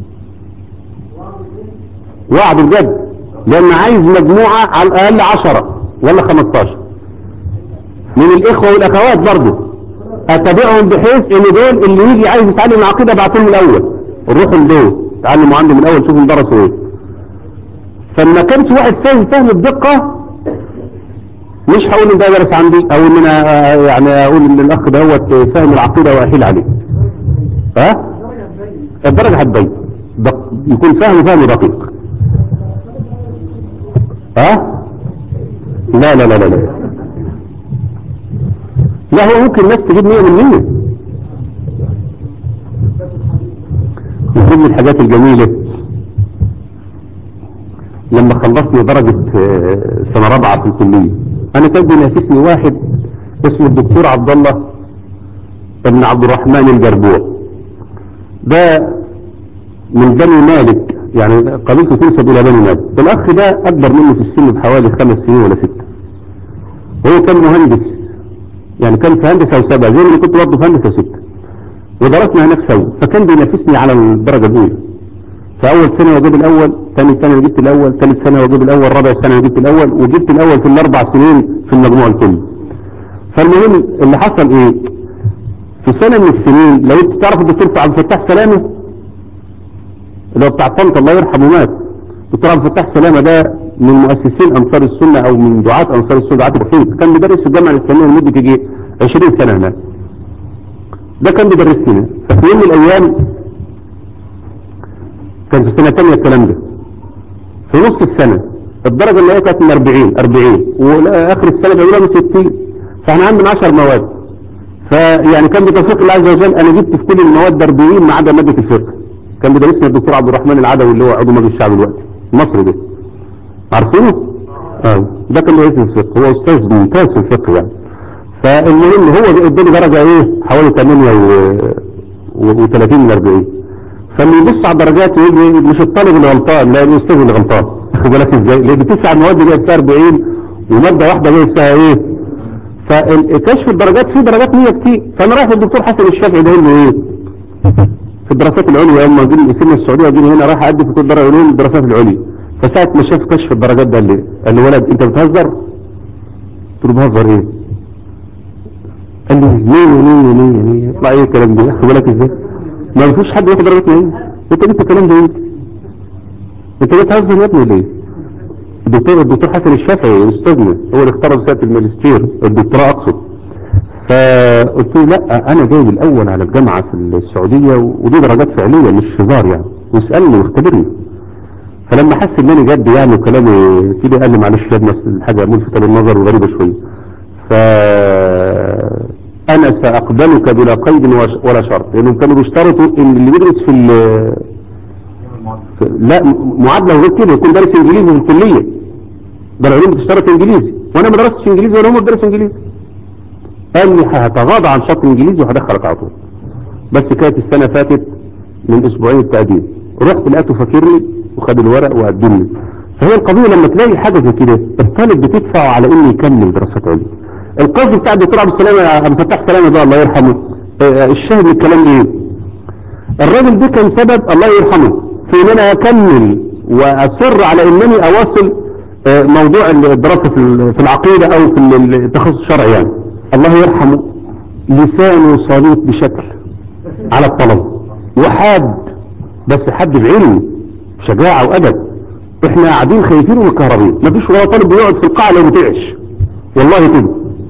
وعد بجد لان عايز مجموعة على الاقل 10 ولا 15 من الاخوة والاخوات برضه اتابعهم بحيث ان دول اللي يجي عايز يتعلم العقيدة ابعتهم الاول نروحوا لدول تعلموا عندهم الاول شوفوا درسوا ايه فما كانش واحد فاهم فهم بدقة مش هقول ان ده درس عندي او ان انا آه، يعني اقول ان الاخ دوت فاهم العقيدة واحيل عليه ها الدرجة هتبين دق- يكون فاهم فهم دقيق ها لا لا لا لا لا لا هو ممكن الناس تجيب 100 من 100 من ضمن الحاجات الجميلة لما خلصني درجة آه، سنة رابعة في الكلية أنا كان بينافسني واحد اسمه الدكتور عبد الله ابن عبد الرحمن الجربوع ده من بني مالك يعني قبيلته تنسب إلى بني مالك الأخ ده أكبر مني في السن بحوالي خمس سنين ولا ستة وهو كان مهندس يعني كان في هندسة وسبعة زي ما أنا كنت برضه في هندسة وستة ودرسنا هناك سوا فكان بينافسني على الدرجة الأولى فأول سنة وجاب الأول ثاني سنة وجبت الأول ثالث سنة وجاب الأول رابع سنة وجبت الأول وجبت الأول في الأربع سنين في المجموع الكلي فالمهم اللي حصل إيه في سنة من السنين لو أنت تعرف الدكتور عبد الفتاح سلامة اللي هو بتاع طنطا الله يرحمه مات دكتور عبد الفتاح سلامة ده من مؤسسين أنصار السنة أو من دعاة أنصار السنة دعاة الوحيد كان بيدرس في الجامعة الإسلامية لمدة يجي 20 سنة هناك ده كان بيدرس لنا ففي يوم من الأيام كان في سنة تانية الكلام ده في نص السنة الدرجة اللي هي كانت من 40 40 وآخر السنة بيقولها من 60 فاحنا عندنا 10 مواد فيعني كان بتوفيق الله عز وجل انا جبت في كل المواد 40 ما عدا ماده الفقه كان بيدرسنا الدكتور عبد الرحمن العدوي اللي هو عضو مجلس الشعب دلوقتي مصري ده عارفينه؟ اه ده كان رئيس الفقه هو استاذ ممتاز في الفقه يعني فالمهم هو اداني درجه ايه حوالي 8 و 30 من 40 فلما يبص على الدرجات يقول مش الطالب اللي غلطان لا الاستاذ اللي غلطان واخد بالك ازاي؟ لان تسع مواد جايب فيها 40 وماده واحده جايب فيها ايه؟ فكشف الدرجات فيه درجات 100 كتير فانا رايح للدكتور حسن الشافعي ده له ايه؟ في الدراسات العليا اما جينا سن السعوديه وجينا هنا رايح اقدم في كل درجه علوم الدراسات العليا فساعه ما شاف كشف الدرجات ده قال لي قال لي ولد انت بتهزر؟ قلت له بهزر ايه؟ قال لي مين ومين ومين ومين يطلع ايه الكلام ده خد بالك ازاي؟ ما فيش حد ياخد درجات ايه؟ انت جبت الكلام ده ايه؟ انت بتهزر يا ابني ليه؟ الدكتور الدكتور حسن الشافعي استاذنا هو اللي اختار رساله الماجستير الدكتوراه اقصد فقلت له لا انا جايب الاول على الجامعه في السعوديه ودي درجات فعليه مش هزار يعني واسالني واختبرني فلما حس ان انا جد يعني وكلامي كده قال لي معلش يا ابني حاجه ملفته للنظر وغريبه شويه ف انا ساقبلك بلا قيد ولا شرط لانهم كانوا بيشترطوا ان اللي بيدرس في لا معادلة غير كده يكون دارس انجليزي في الكلية ده العلوم بتشترط انجليزي وانا ما درستش انجليزي ولا هم بدرس انجليزي قال لي هتغاضى عن شرط انجليزي وهدخلك على طول بس كانت السنة فاتت من اسبوعين التقديم رحت لقيته فاكرني وخد الورق وقدمني فهي القضية لما تلاقي حاجة زي كده الطالب بتدفعه على انه يكمل دراسات عليا القصد بتاع الدكتور عبد السلام عبد الفتاح سلامه ده الله يرحمه آه الشاهد من الكلام ايه الراجل ده كان سبب الله يرحمه في ان انا اكمل واصر على انني اواصل موضوع الدراسة في العقيدة او في التخصص الشرعي يعني الله يرحمه لسانه صليط بشكل على الطلب وحاد بس حد بعلم شجاعة وادب احنا قاعدين خايفين ومكهربين مفيش ولا طالب بيقعد في القاعة لو بتعش والله كده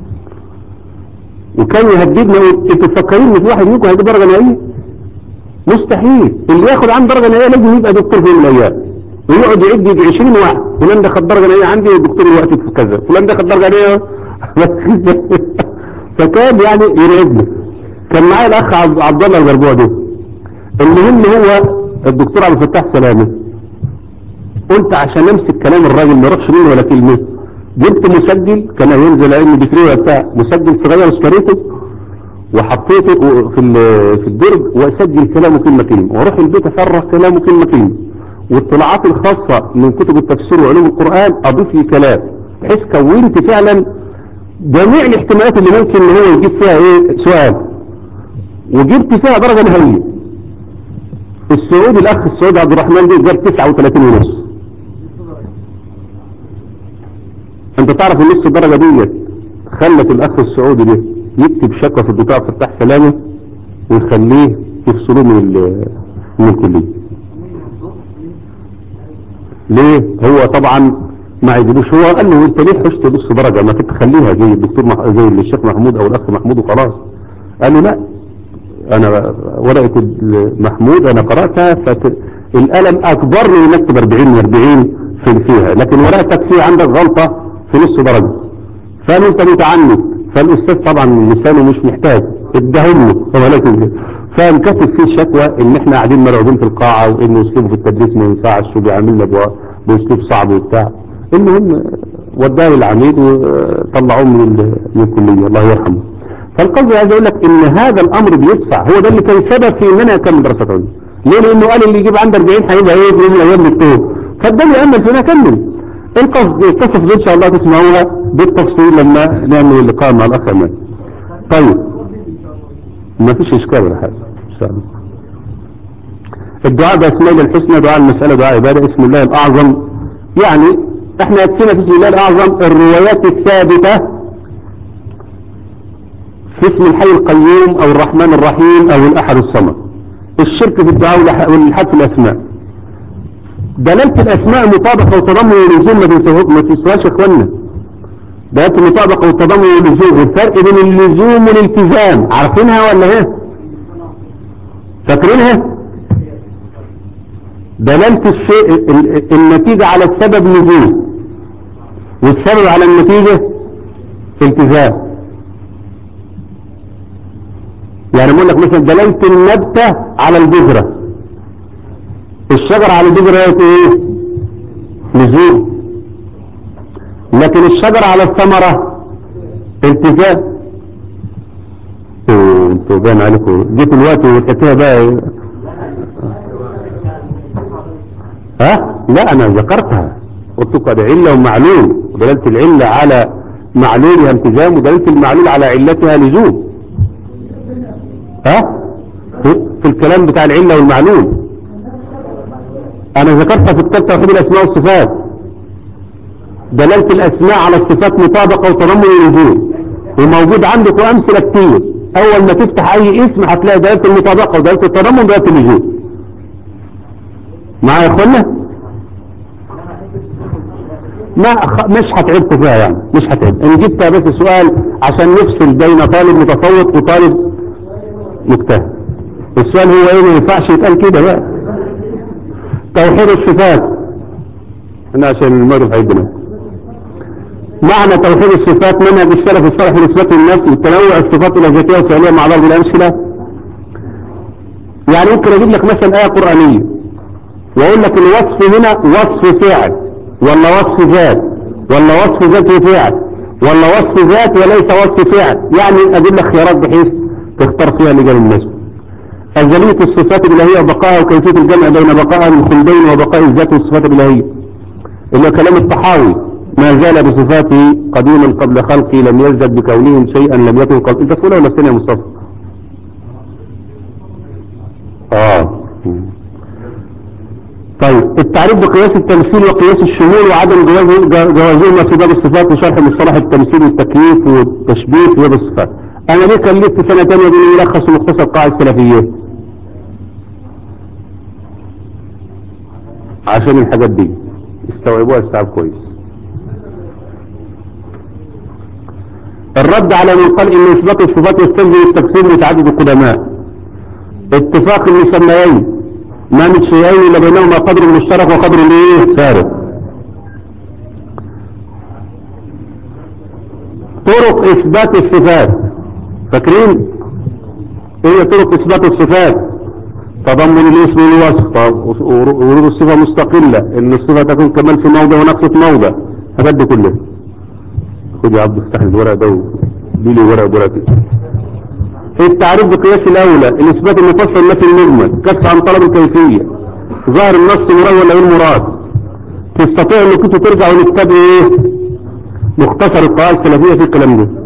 وكان يهددنا انتوا مفكرين ان في واحد منكم هيجيب درجة نهائية مستحيل اللي ياخد عنده درجة نهائية لازم يبقى دكتور في يوم من الايام ويقعد يعد يجي 20 واحد فلان ده خد درجة نهائية عندي والدكتور الوقت في كذا فلان ده خد درجة نهائية فكان يعني يرعبنا كان معايا الاخ عبد الله الجربوع ده المهم هو الدكتور عبد الفتاح سلامه قلت عشان امسك كلام الراجل ما يروحش منه ولا كلمه جبت مسجل كان ينزل علم ديكريه بتاع مسجل صغير اشتريته وحطيته في في الدرج واسجل كلامه كلمه كلمه واروح البيت افرغ كلامه كلمه كلمه والاطلاعات الخاصه من كتب التفسير وعلوم القران اضيف لي كلام بحيث كونت فعلا جميع الاحتمالات اللي ممكن ان هو يجيب فيها ايه سؤال وجبت فيها درجه نهائيه السعودي الاخ السعودي عبد الرحمن دي جاب 39 ونص انت تعرف النص الدرجه ديت خلت الاخ السعودي ده يكتب شكوى في الدكتور فتح سلامه ويخليه يفصلوه من من الكليه ليه هو طبعا ما يجيبوش هو قال له انت ليه حشت نص درجه ما كنت تخليها زي الدكتور مح... زي الشيخ محمود او الاخ محمود وخلاص قال له لا انا ورقه محمود انا قراتها فالقلم اكبرني من اكتب 40 من 40 في فيها لكن ورقتك فيها عندك غلطه في نص درجه فقال انت متعنت فالاستاذ طبعا لسانه مش محتاج اداهم له ولكن فانكتب فيه شكوى ان احنا قاعدين مرعوبين في القاعه وان اسلوبه في التدريس ما ينفعش وبيعاملنا باسلوب صعب وبتاع المهم وداه للعميد وطلعوه من الكليه الله يرحمه فالقصد عايز اقول لك ان هذا الامر بيدفع هو ده اللي كان سبب في ان انا اكمل دراسات عليا ليه لانه قال اللي يجيب عندي 40 هيبقى ايه في الايام الدكتور فاداني امل في ان اكمل القصد القصص دي ان شاء الله تسمعوها بالتفصيل لما نعمل اللقاء مع الاخ امان طيب ما فيش اشكال ولا حاجه ان شاء الله الدعاء باسماء الحسنى دعاء المسألة دعاء عبادة اسم الله الأعظم يعني احنا يكفينا في اسم الله الأعظم الروايات الثابتة في اسم الحي القيوم أو الرحمن الرحيم أو الأحد الصمد الشرك في الدعاء والإلحاد في الأسماء دلالة الأسماء مطابقة وتضمن ولزوم ما تسواش يا إخوانا دلالة المطابقة والتضمن واللزوم الفرق بين اللزوم والالتزام عارفينها ولا ايه فاكرينها دلالة الشيء النتيجة على السبب لزوم والسبب على النتيجة التزام يعني بقول لك مثلا دلالة النبتة على البذرة الشجرة على البذرة هي ايه لزوم لكن الشجرة على الثمرة التزام إيه، انتوا باين عليكم جيت الوقت والحكايه بقى إيه؟ ها لا انا ذكرتها قلت قد علة ومعلول ودلالة العلة على معلولها التزام ودلالة المعلول على علتها لزوم ها في, في الكلام بتاع العلة والمعلول انا ذكرتها في الكتاب توحيد الاسماء والصفات دلالة الاسماء على الصفات مطابقة وتضمن ولزوم وموجود عندكم امثلة كتير اول ما تفتح اي اسم هتلاقي دلالة المطابقة ودلالة التضمن ودلالة اللزوم معايا يا اخوانا ما خ... مش هتعبكم فيها يعني مش هتعب ان جبت بس سؤال عشان نفصل بين طالب متفوق وطالب مجتهد السؤال هو ايه ما ينفعش يتقال كده بقى توحيد الصفات انا عشان المغرب هيدنا معنى توحيد الصفات منهج السلف الصالح لإثبات النفس وتنوع الصفات الذاتيه والفعليه مع ضرب الامثله يعني ممكن اجيب لك مثلا ايه قرانيه واقول لك الوصف هنا وصف فعل ولا وصف ذات ولا وصف ذات وفعل ولا وصف ذات وليس وصف فعل يعني اجيب لك خيارات بحيث تختار فيها لجان النسب أزلية الصفات الإلهية وبقائها وكيفية الجمع بين بقاء الخلدين وبقاء الذات والصفات الإلهية اللي هو كلام الطحاوي ما زال بصفاته قديما قبل خلقه لم يزدد بكونهم شيئا لم يكن قبل انت تقولها ولا الثانية يا مصطفى اه طيب التعريف بقياس التمثيل وقياس الشمول وعدم جواز جوازهما في باب الصفات وشرح مصطلح التمثيل والتكييف والتشبيه في باب الصفات انا ليه كلفت سنة تانية دي يلخص مختصر قاعدة السلفية عشان الحاجات دي استوعبوها استيعاب كويس الرد على من قال ان اثبات الصفات يستلزم التكفير متعدد القدماء اتفاق المسميين ما من شيئين الا بينهما قدر مشترك وقدر ايه فارق طرق اثبات الصفات فاكرين ايه طرق اثبات الصفات تضمن الاسم والوصف ورود الصفة مستقلة ان الصفة تكون كمال في موضع ونقص في موضع هبد دي كلها خد يا عبد افتح الورق ده ودي لي ورق ورق التعريف بقياس الاولى الاثبات المفصل النفي المجمل كف عن طلب الكيفية ظاهر النص مراد ولا غير مراد تستطيع انك انت ترجع لكتاب ايه مختصر القواعد السلفية في الكلام ده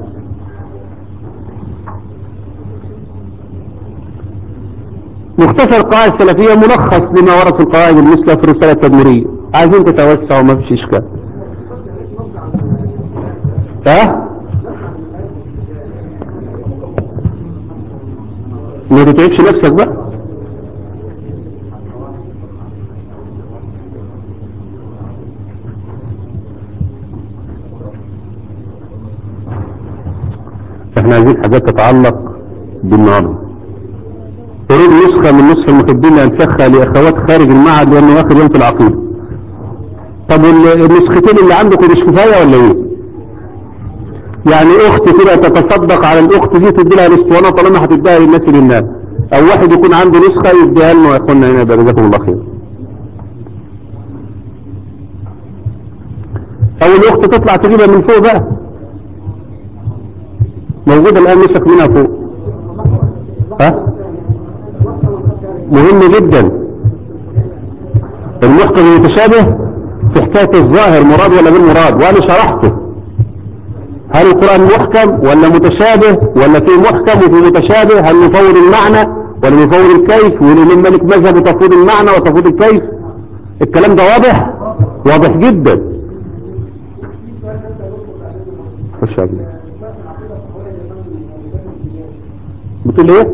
مختصر القواعد السلفية ملخص لما ورد في القواعد المثلى في الرسالة التدميرية عايزين تتوسع وما فيش اشكال ها ما تتعبش نفسك بقى احنا عايزين حاجات تتعلق بالنهارده تريد نسخة من نسخ المحبين لأنفخها لأخوات خارج المعهد لأنه آخر يوم في العقيدة طب النسختين اللي عندكم مش كفاية ولا ايه يعني اخت كده تتصدق على الاخت دي تدي لها الاسطوانة طالما هتديها للناس للناس او واحد يكون عنده نسخة يديها لنا يا اخوانا هنا جزاكم الله خير او الاخت تطلع تجيبها من فوق بقى موجودة الان نسخ منها فوق ها مهم جدا المحكم المتشابه في حكاية الظاهر مراد ولا غير مراد وانا شرحته هل القرآن محكم ولا متشابه ولا في محكم وفي متشابه هل نفوض المعنى ولا نفوض الكيف ولمن ملك مذهب تفوض المعنى وتفوض الكيف الكلام ده واضح واضح جدا خش عليه بتقول ايه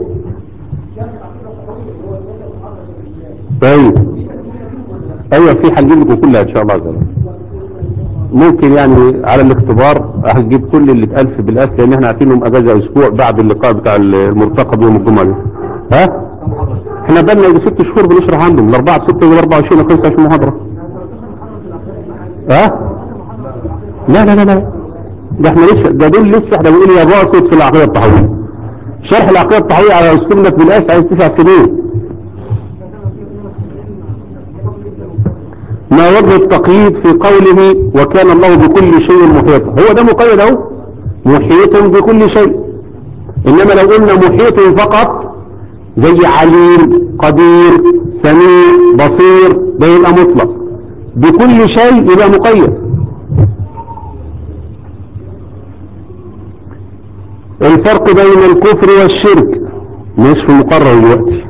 طيب ايوه في هنجيب لكم كلها ان شاء الله عز وجل ممكن يعني على الاختبار هنجيب كل اللي اتقال في بالاس لان احنا عارفينهم اجازه اسبوع بعد اللقاء بتاع المرتقب يوم الجمعه ده ها احنا بقالنا يجي ست شهور بنشرح عندهم الاربعه ستة يجي 24 او 25 محاضره ها لا لا لا لا ده احنا لسه ده دول لسه احنا بنقول يا باسط في العقيده الطحاويه شرح العقيدة الطحوية على أسلوب نبي الآس عايز تسع سنين ما وجه التقييد في قوله وكان الله بكل شيء محيطا هو ده مقيد اهو محيط بكل شيء انما لو قلنا محيط فقط زي عليم قدير سميع بصير ده يبقى مطلق بكل شيء يبقى مقيد الفرق بين الكفر والشرك مش في المقرر دلوقتي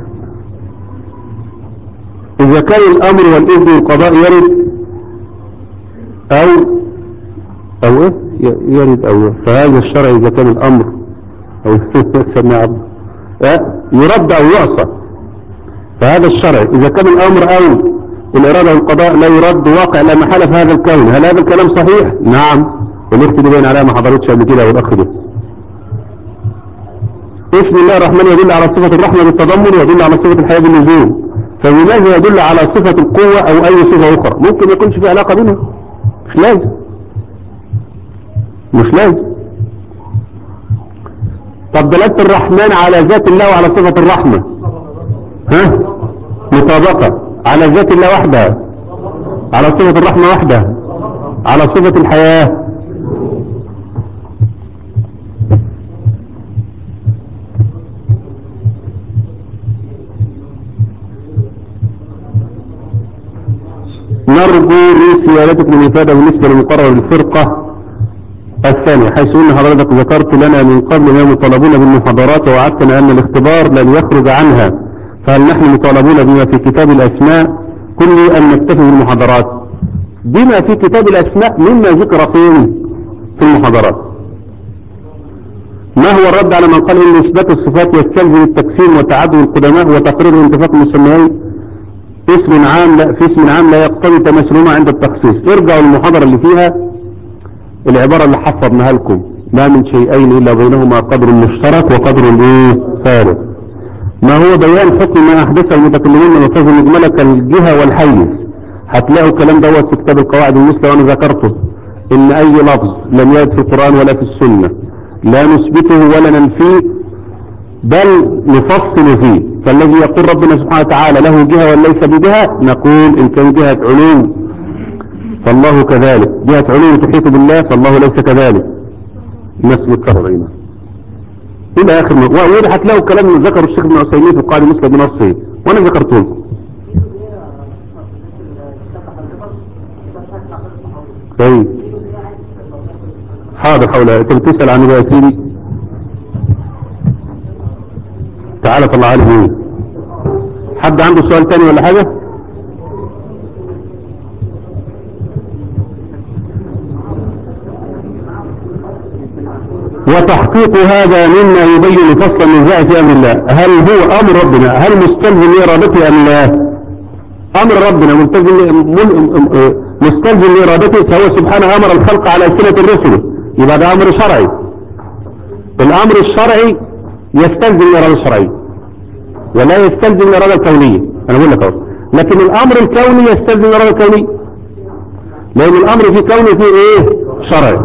إذا كان الأمر والإذن والقضاء يرد أو أو إيه ي- يرد أو فهذا الشرع إذا كان الأمر أو سمع عبد أه؟ يرد أو يعصى فهذا الشرع إذا كان الأمر أو الإرادة والقضاء لا يرد واقع لا محالة في هذا الكون هل هذا الكلام صحيح؟ نعم والأخت دي باين عليها ما حضرتش قبل كده والأخ ده اسم الله الرحمن يدل على صفة الرحمة بالتضمن ويدل على صفة الحياة بالنزول فبماذا يدل على صفة القوة أو أي صفة أخرى ممكن يكونش في علاقة بينهم مش لازم مش لازم طب دلالة الرحمن على ذات الله وعلى صفة الرحمة ها مطابقة على ذات الله وحدها على صفة الرحمة وحدها على صفة الحياة نرجو لسيادتكم الإفادة بالنسبة لمقرر الفرقة الثانية حيث أن حضرتك ذكرت لنا من قبل ما مطالبون بالمحاضرات ووعدتنا أن الاختبار لن يخرج عنها فهل نحن مطالبون بما في كتاب الأسماء كل أن نكتفي بالمحاضرات بما في كتاب الأسماء مما ذكر فين في المحاضرات ما هو الرد على من قال إن إثبات الصفات يستلزم التقسيم وتعدد القدماء وتقرير انتفاق المسميين اسم عام لا في اسم عام لا يقتضي تماثلهما عند التخصيص ارجعوا المحاضرة اللي فيها العبارة اللي حفظناها لكم ما من شيئين إلا بينهما قدر مشترك وقدر ايه ثالث ما هو بيان حكم ما أحدثه المتكلمين من الفاظ المجملة كالجهة والحيز هتلاقوا الكلام دوت في كتاب القواعد المثلى وأنا ذكرته إن أي لفظ لم يرد في القرآن ولا في السنة لا نثبته ولا ننفيه بل نفصل فيه فالذي يقول ربنا سبحانه وتعالى له جهة وليس بجهة نقول إن كان جهة علوم فالله كذلك جهة علوم تحيط بالله فالله ليس كذلك الناس يتكرر هنا إلى آخر ما وإذا هتلاقوا كلام اللي ذكره الشيخ ابن عثيمين في القاعدة المسلم بنصه وأنا ذكرته لكم طيب حاضر حول انت بتسأل عن بقى سيدي تعالى طلع عليه ايه حد عنده سؤال تاني ولا حاجة وتحقيق هذا مما يبين فصل النزاع في امر الله هل هو امر ربنا هل مستلزم لارادته ام لا امر ربنا مستلزم مل- مستلزم لارادته فهو سبحانه امر الخلق على سنة الرسل يبقى ده امر شرعي الامر الشرعي يستلزم الاراده الشرعيه ولا يستلزم الاراده الكونيه انا بقول لك اهو لكن الامر الكوني يستلزم الاراده الكونيه لان الامر في كونه فيه ايه شرعي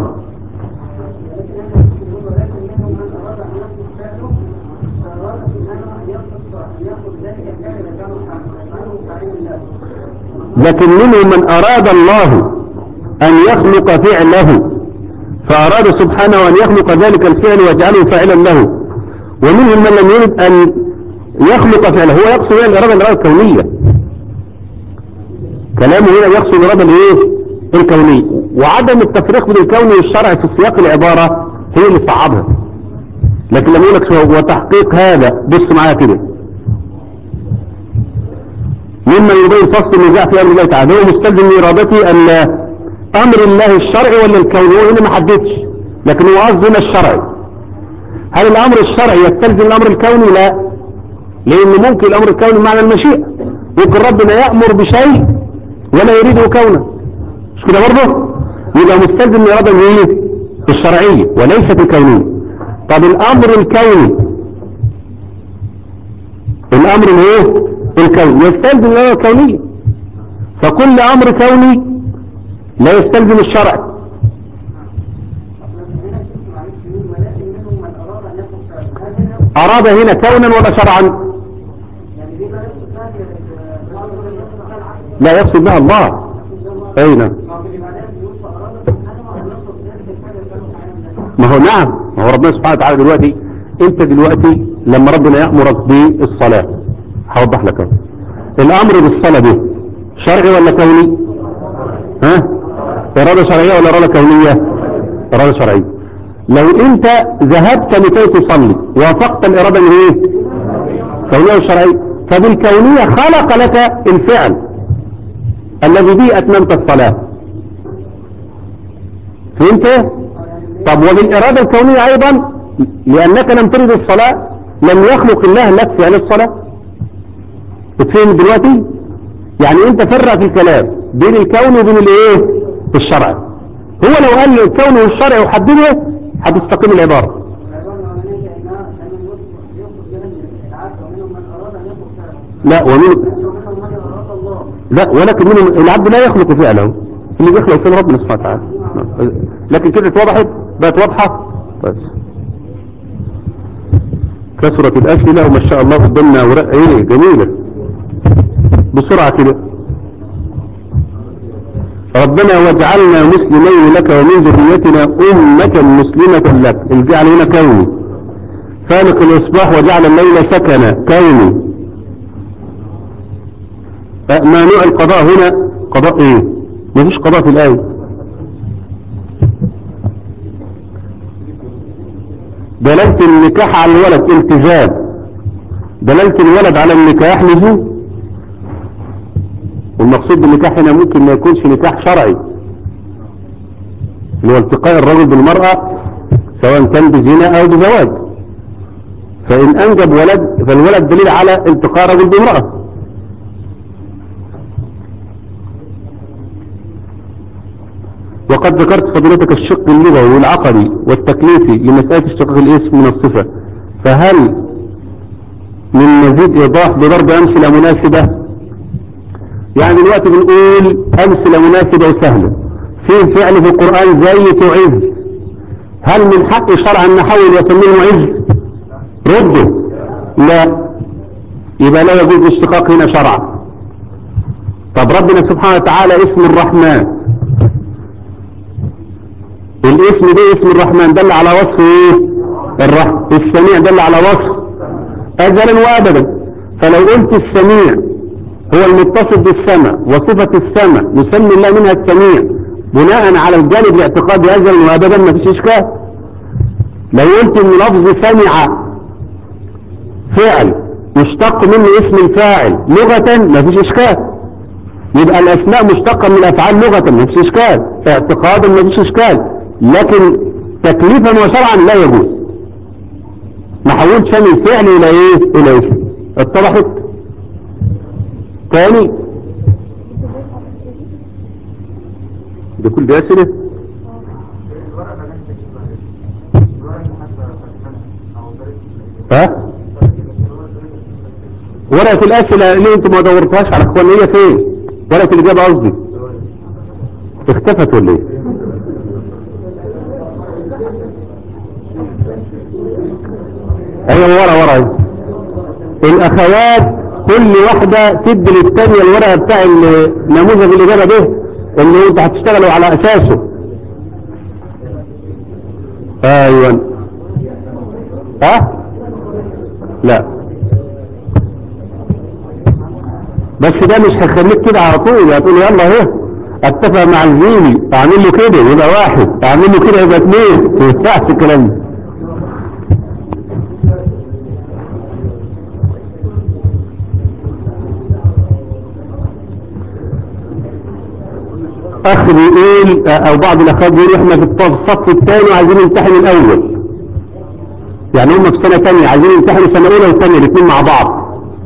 لكن منهم من اراد الله ان يخلق فعله فاراد سبحانه ان يخلق ذلك الفعل ويجعله فاعلا له ومنهم من لم يرد ان يخلق فعله هو يقصد هنا الاراده الاراده الكونيه كلامه هنا يقصد الاراده الايه الكونيه وعدم التفريق بين الكون والشرع في سياق العباره هي اللي صعبها لكن لما يقول لك شو- وتحقيق هذا بص معايا كده مما يبين فصل النزاع في امر الله تعالى هو مستلزم لارادته ان امر الله الشرعي ولا الكوني هو هنا ما حددش لكن هو قصده هنا الشرعي هل الامر الشرعي يستلزم الامر الكوني لا لان ممكن الامر الكوني معنى المشيئة ممكن ربنا يأمر بشيء ولا يريده كونا مش كده برضه يبقى مستلزم الاراده الايه الشرعيه وليست الكونيه طب الامر الكوني الامر الايه الكوني يستلزم الاراده الكونيه فكل امر كوني لا يستلزم الشرع اراد هنا كونا ولا شرعا يعني دي بقى يقصد لا يقصد بها الله اي نعم ما هو نعم ما هو ربنا سبحانه وتعالى دلوقتي انت دلوقتي لما ربنا يأمرك بالصلاة هوضح لك اهو. الامر بالصلاة دي شرعي ولا كوني ها ارادة شرعية ولا ارادة كونية ارادة شرعية لو انت ذهبت لكي تصلي وافقت الارادة من ايه كونية وشرعية فبالكونية خلق لك الفعل الذي به اتممت الصلاة فهمت طب وبالإرادة الكونية أيضا لأنك لم ترد الصلاة لم يخلق الله لك فعل الصلاة بتفهم دلوقتي يعني انت فرق في الكلام بين الكون وبين الايه الشرع هو لو قال الكون والشرع وحدده هتستقيم العبارة لا ومن لا ولكن من العبد لا يخلق فعله اللي بيخلق فعل ربنا سبحانه وتعالى لكن كده اتوضحت بقت واضحة بس كثرة الأسئلة وما شاء الله قدامنا أوراق ايه جميلة بسرعة كده ربنا واجعلنا مسلمين لك ومن ذريتنا أمة مسلمة لك الجعل هنا كوني فالق الإصباح وجعل الليل سكنا كوني ما نوع القضاء هنا قضاء ايه مفيش قضاء في الآية دلالة النكاح على الولد التزام دلالة الولد على النكاح لزوم والمقصود بالنكاح هنا ممكن ما يكونش نكاح شرعي اللي هو التقاء الرجل بالمرأة سواء كان بزنا او بزواج فإن أنجب ولد فالولد دليل على التقاء رجل بامرأة وقد ذكرت فضيلتك الشق اللغوي والعقلي والتكليفي لمسألة اشتقاق الاسم من الصفة فهل من مزيد إيضاح بضرب أمثلة مناسبة يعني دلوقتي بنقول أمثلة مناسبة وسهلة في فعل في القرآن زي تعز هل من حق شرعا نحول وسميه معز رده لا يبقى لا يجوز الاشتقاق هنا شرعا طب ربنا سبحانه وتعالى اسم الرحمن الاسم ده اسم الرحمن دل على وصف ايه الرحمن السميع دل على وصف ازلا وابدا فلو قلت السميع هو المتصف بالسمع وصفة السمع يسمي الله منها السميع بناء على الجانب الاعتقادي ازلا وابدا ما فيش اشكال لو قلت ان لفظ سمع فعل يشتق منه اسم الفاعل لغة ما فيش اشكال يبقى الاسماء مشتقة من الافعال لغة ما فيش اشكال اعتقادا ما فيش اشكال لكن تكليفا وشرعا لا يجوز ما حولتش من الفعل الى ايه الى اسم اتضحت تاني ده كل ده اسئله ها ورقة الأسئلة اللي انتم ما دورتهاش على اخوانية فين ورقة الإجابة قصدي اختفت ولا ايه ايوه ورا ورا اهي. الاخوات كل واحدة تدي للتانية الورقة بتاع النموذج الإجابة ده اللي انت هتشتغلوا على اساسه ايوه ها لا بس ده مش هيخليك كده على طول هتقول يلا اهو اتفق مع زميلي اعمل له كده يبقى واحد اعمل له كده يبقى اثنين ما ينفعش الكلام ده اخ بيقول او بعض الاخوات بيقولوا احنا في الصف الثاني وعايزين نمتحن الاول يعني هم في سنة تانية عايزين يمتحنوا سنة اولى وثانية الاثنين مع بعض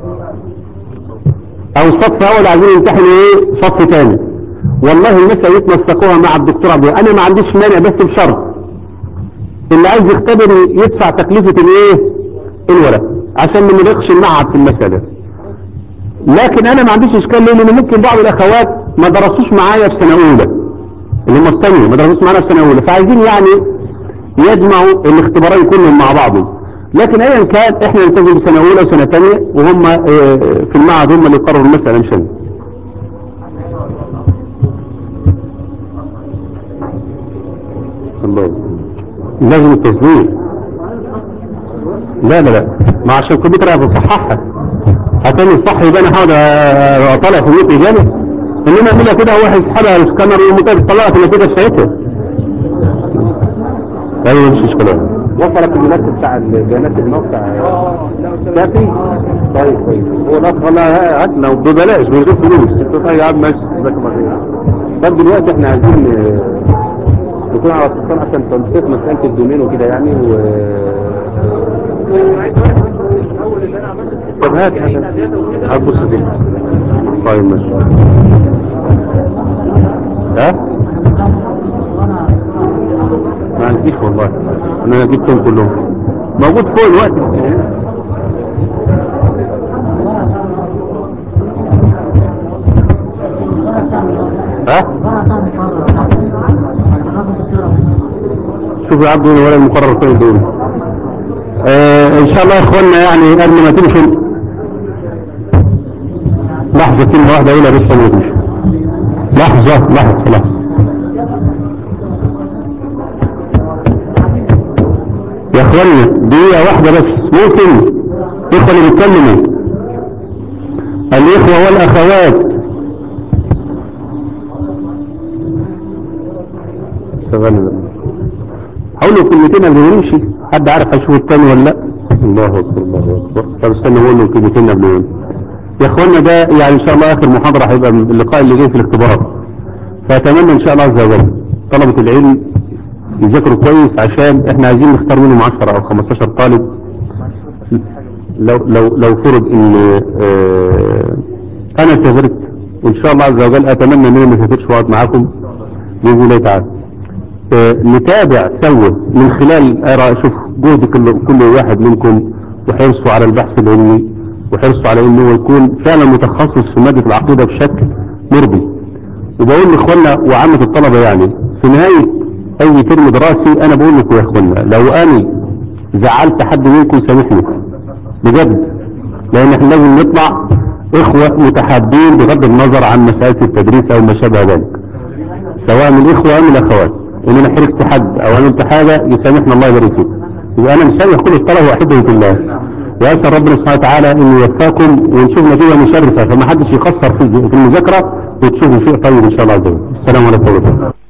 او صف اول عايزين يمتحنوا ايه صف تاني والله المسألة يتنسقوها مع الدكتور عبد انا ما عنديش مانع بس بشرط اللي عايز يختبر يدفع تكلفة الايه الورق عشان ما نرقش المعهد في المسألة لكن انا ما عنديش اشكال لان ممكن بعض الاخوات ما درسوش معايا في سنة اولى اللي هم الثانية ما درسوش معانا في سنة اولى فعايزين يعني يجمعوا الاختبارين كلهم مع بعض لكن ايا كان احنا نلتزم بسنه اولى وسنه ثانيه وهم آه، في المعهد هم اللي يقرروا المساله مش انا الله لازم التصديق لا لا لا ما عشان الكمبيوتر هتصححها هتاني الصح يبقى انا هقعد آه، اطلع في النت اجابه انما اعملها كده هو هيسحبها على السكانر ومتى طلعت النتيجه بتاعتها ايوه مش مشكله وصلك الملف بتاع البيانات الموقع كافي طيب طيب هو الاخ والله هاتنا ببلاش من غير فلوس طيب يا عم ماشي جزاك الله خير طب دلوقتي احنا عايزين آه، نكون على اتصال عشان تنسيق مساله الدومين وكده يعني و طب هات هات بص كده طيب ماشي ها ما عنديش والله انا جبتهم كلهم موجود فوق الوقت ها شوف يا عبد ولا المقرر فين دول آه ان شاء الله يا اخوانا يعني قبل ما تمشوا لحظة كلمة واحدة اقولها بس ما تمشي لحظة لحظة لحظة يا اخوانا دقيقة واحدة بس ممكن اخوة اللي بيتكلموا الاخوة والاخوات اشتغلنا حاولوا كلمتين قبل ما نمشي حد عارف هيشوف التاني ولا لا الله اكبر الله اكبر طب استنى اقول له كلمتين قبل ما نمشي. يا اخوانا ده يعني ان شاء الله اخر محاضرة هيبقى من اللقاء اللي جاي في الاختبارات فاتمنى ان شاء الله عز وجل طلبة العلم يذاكروا كويس عشان احنا عايزين نختار منهم 10 او 15 طالب لو لو لو فرض ان اه انا سافرت وان شاء الله عز وجل اتمنى ان انا ما اسافرش واقعد معاكم باذن الله تعالى اه نتابع سوا من خلال ارى شوف جهد كل كل واحد منكم وحرصه على البحث العلمي وحرصه على انه يكون فعلا متخصص في ماده العقيده بشكل مرضي وبقول لاخواننا وعامه الطلبه يعني في نهايه اي ترم دراسي انا بقول لكم يا اخوانا لو انا زعلت حد منكم سامحني بجد لان احنا لازم نطلع اخوة متحابين بغض النظر عن مسألة التدريس او ما شابه ذلك سواء من الاخوة او من الاخوات ان انا حرقت حد او عملت حاجة يسامحنا الله يبارك فيكم يبقى انا مسامح كل الطلبة واحبهم في الله واسال ربنا سبحانه وتعالى انه يوفقكم ونشوف نتيجة مشرفة فما حدش يقصر في في المذاكرة وتشوفوا شيء طيب ان شاء الله عز وجل السلام عليكم ورحمة الله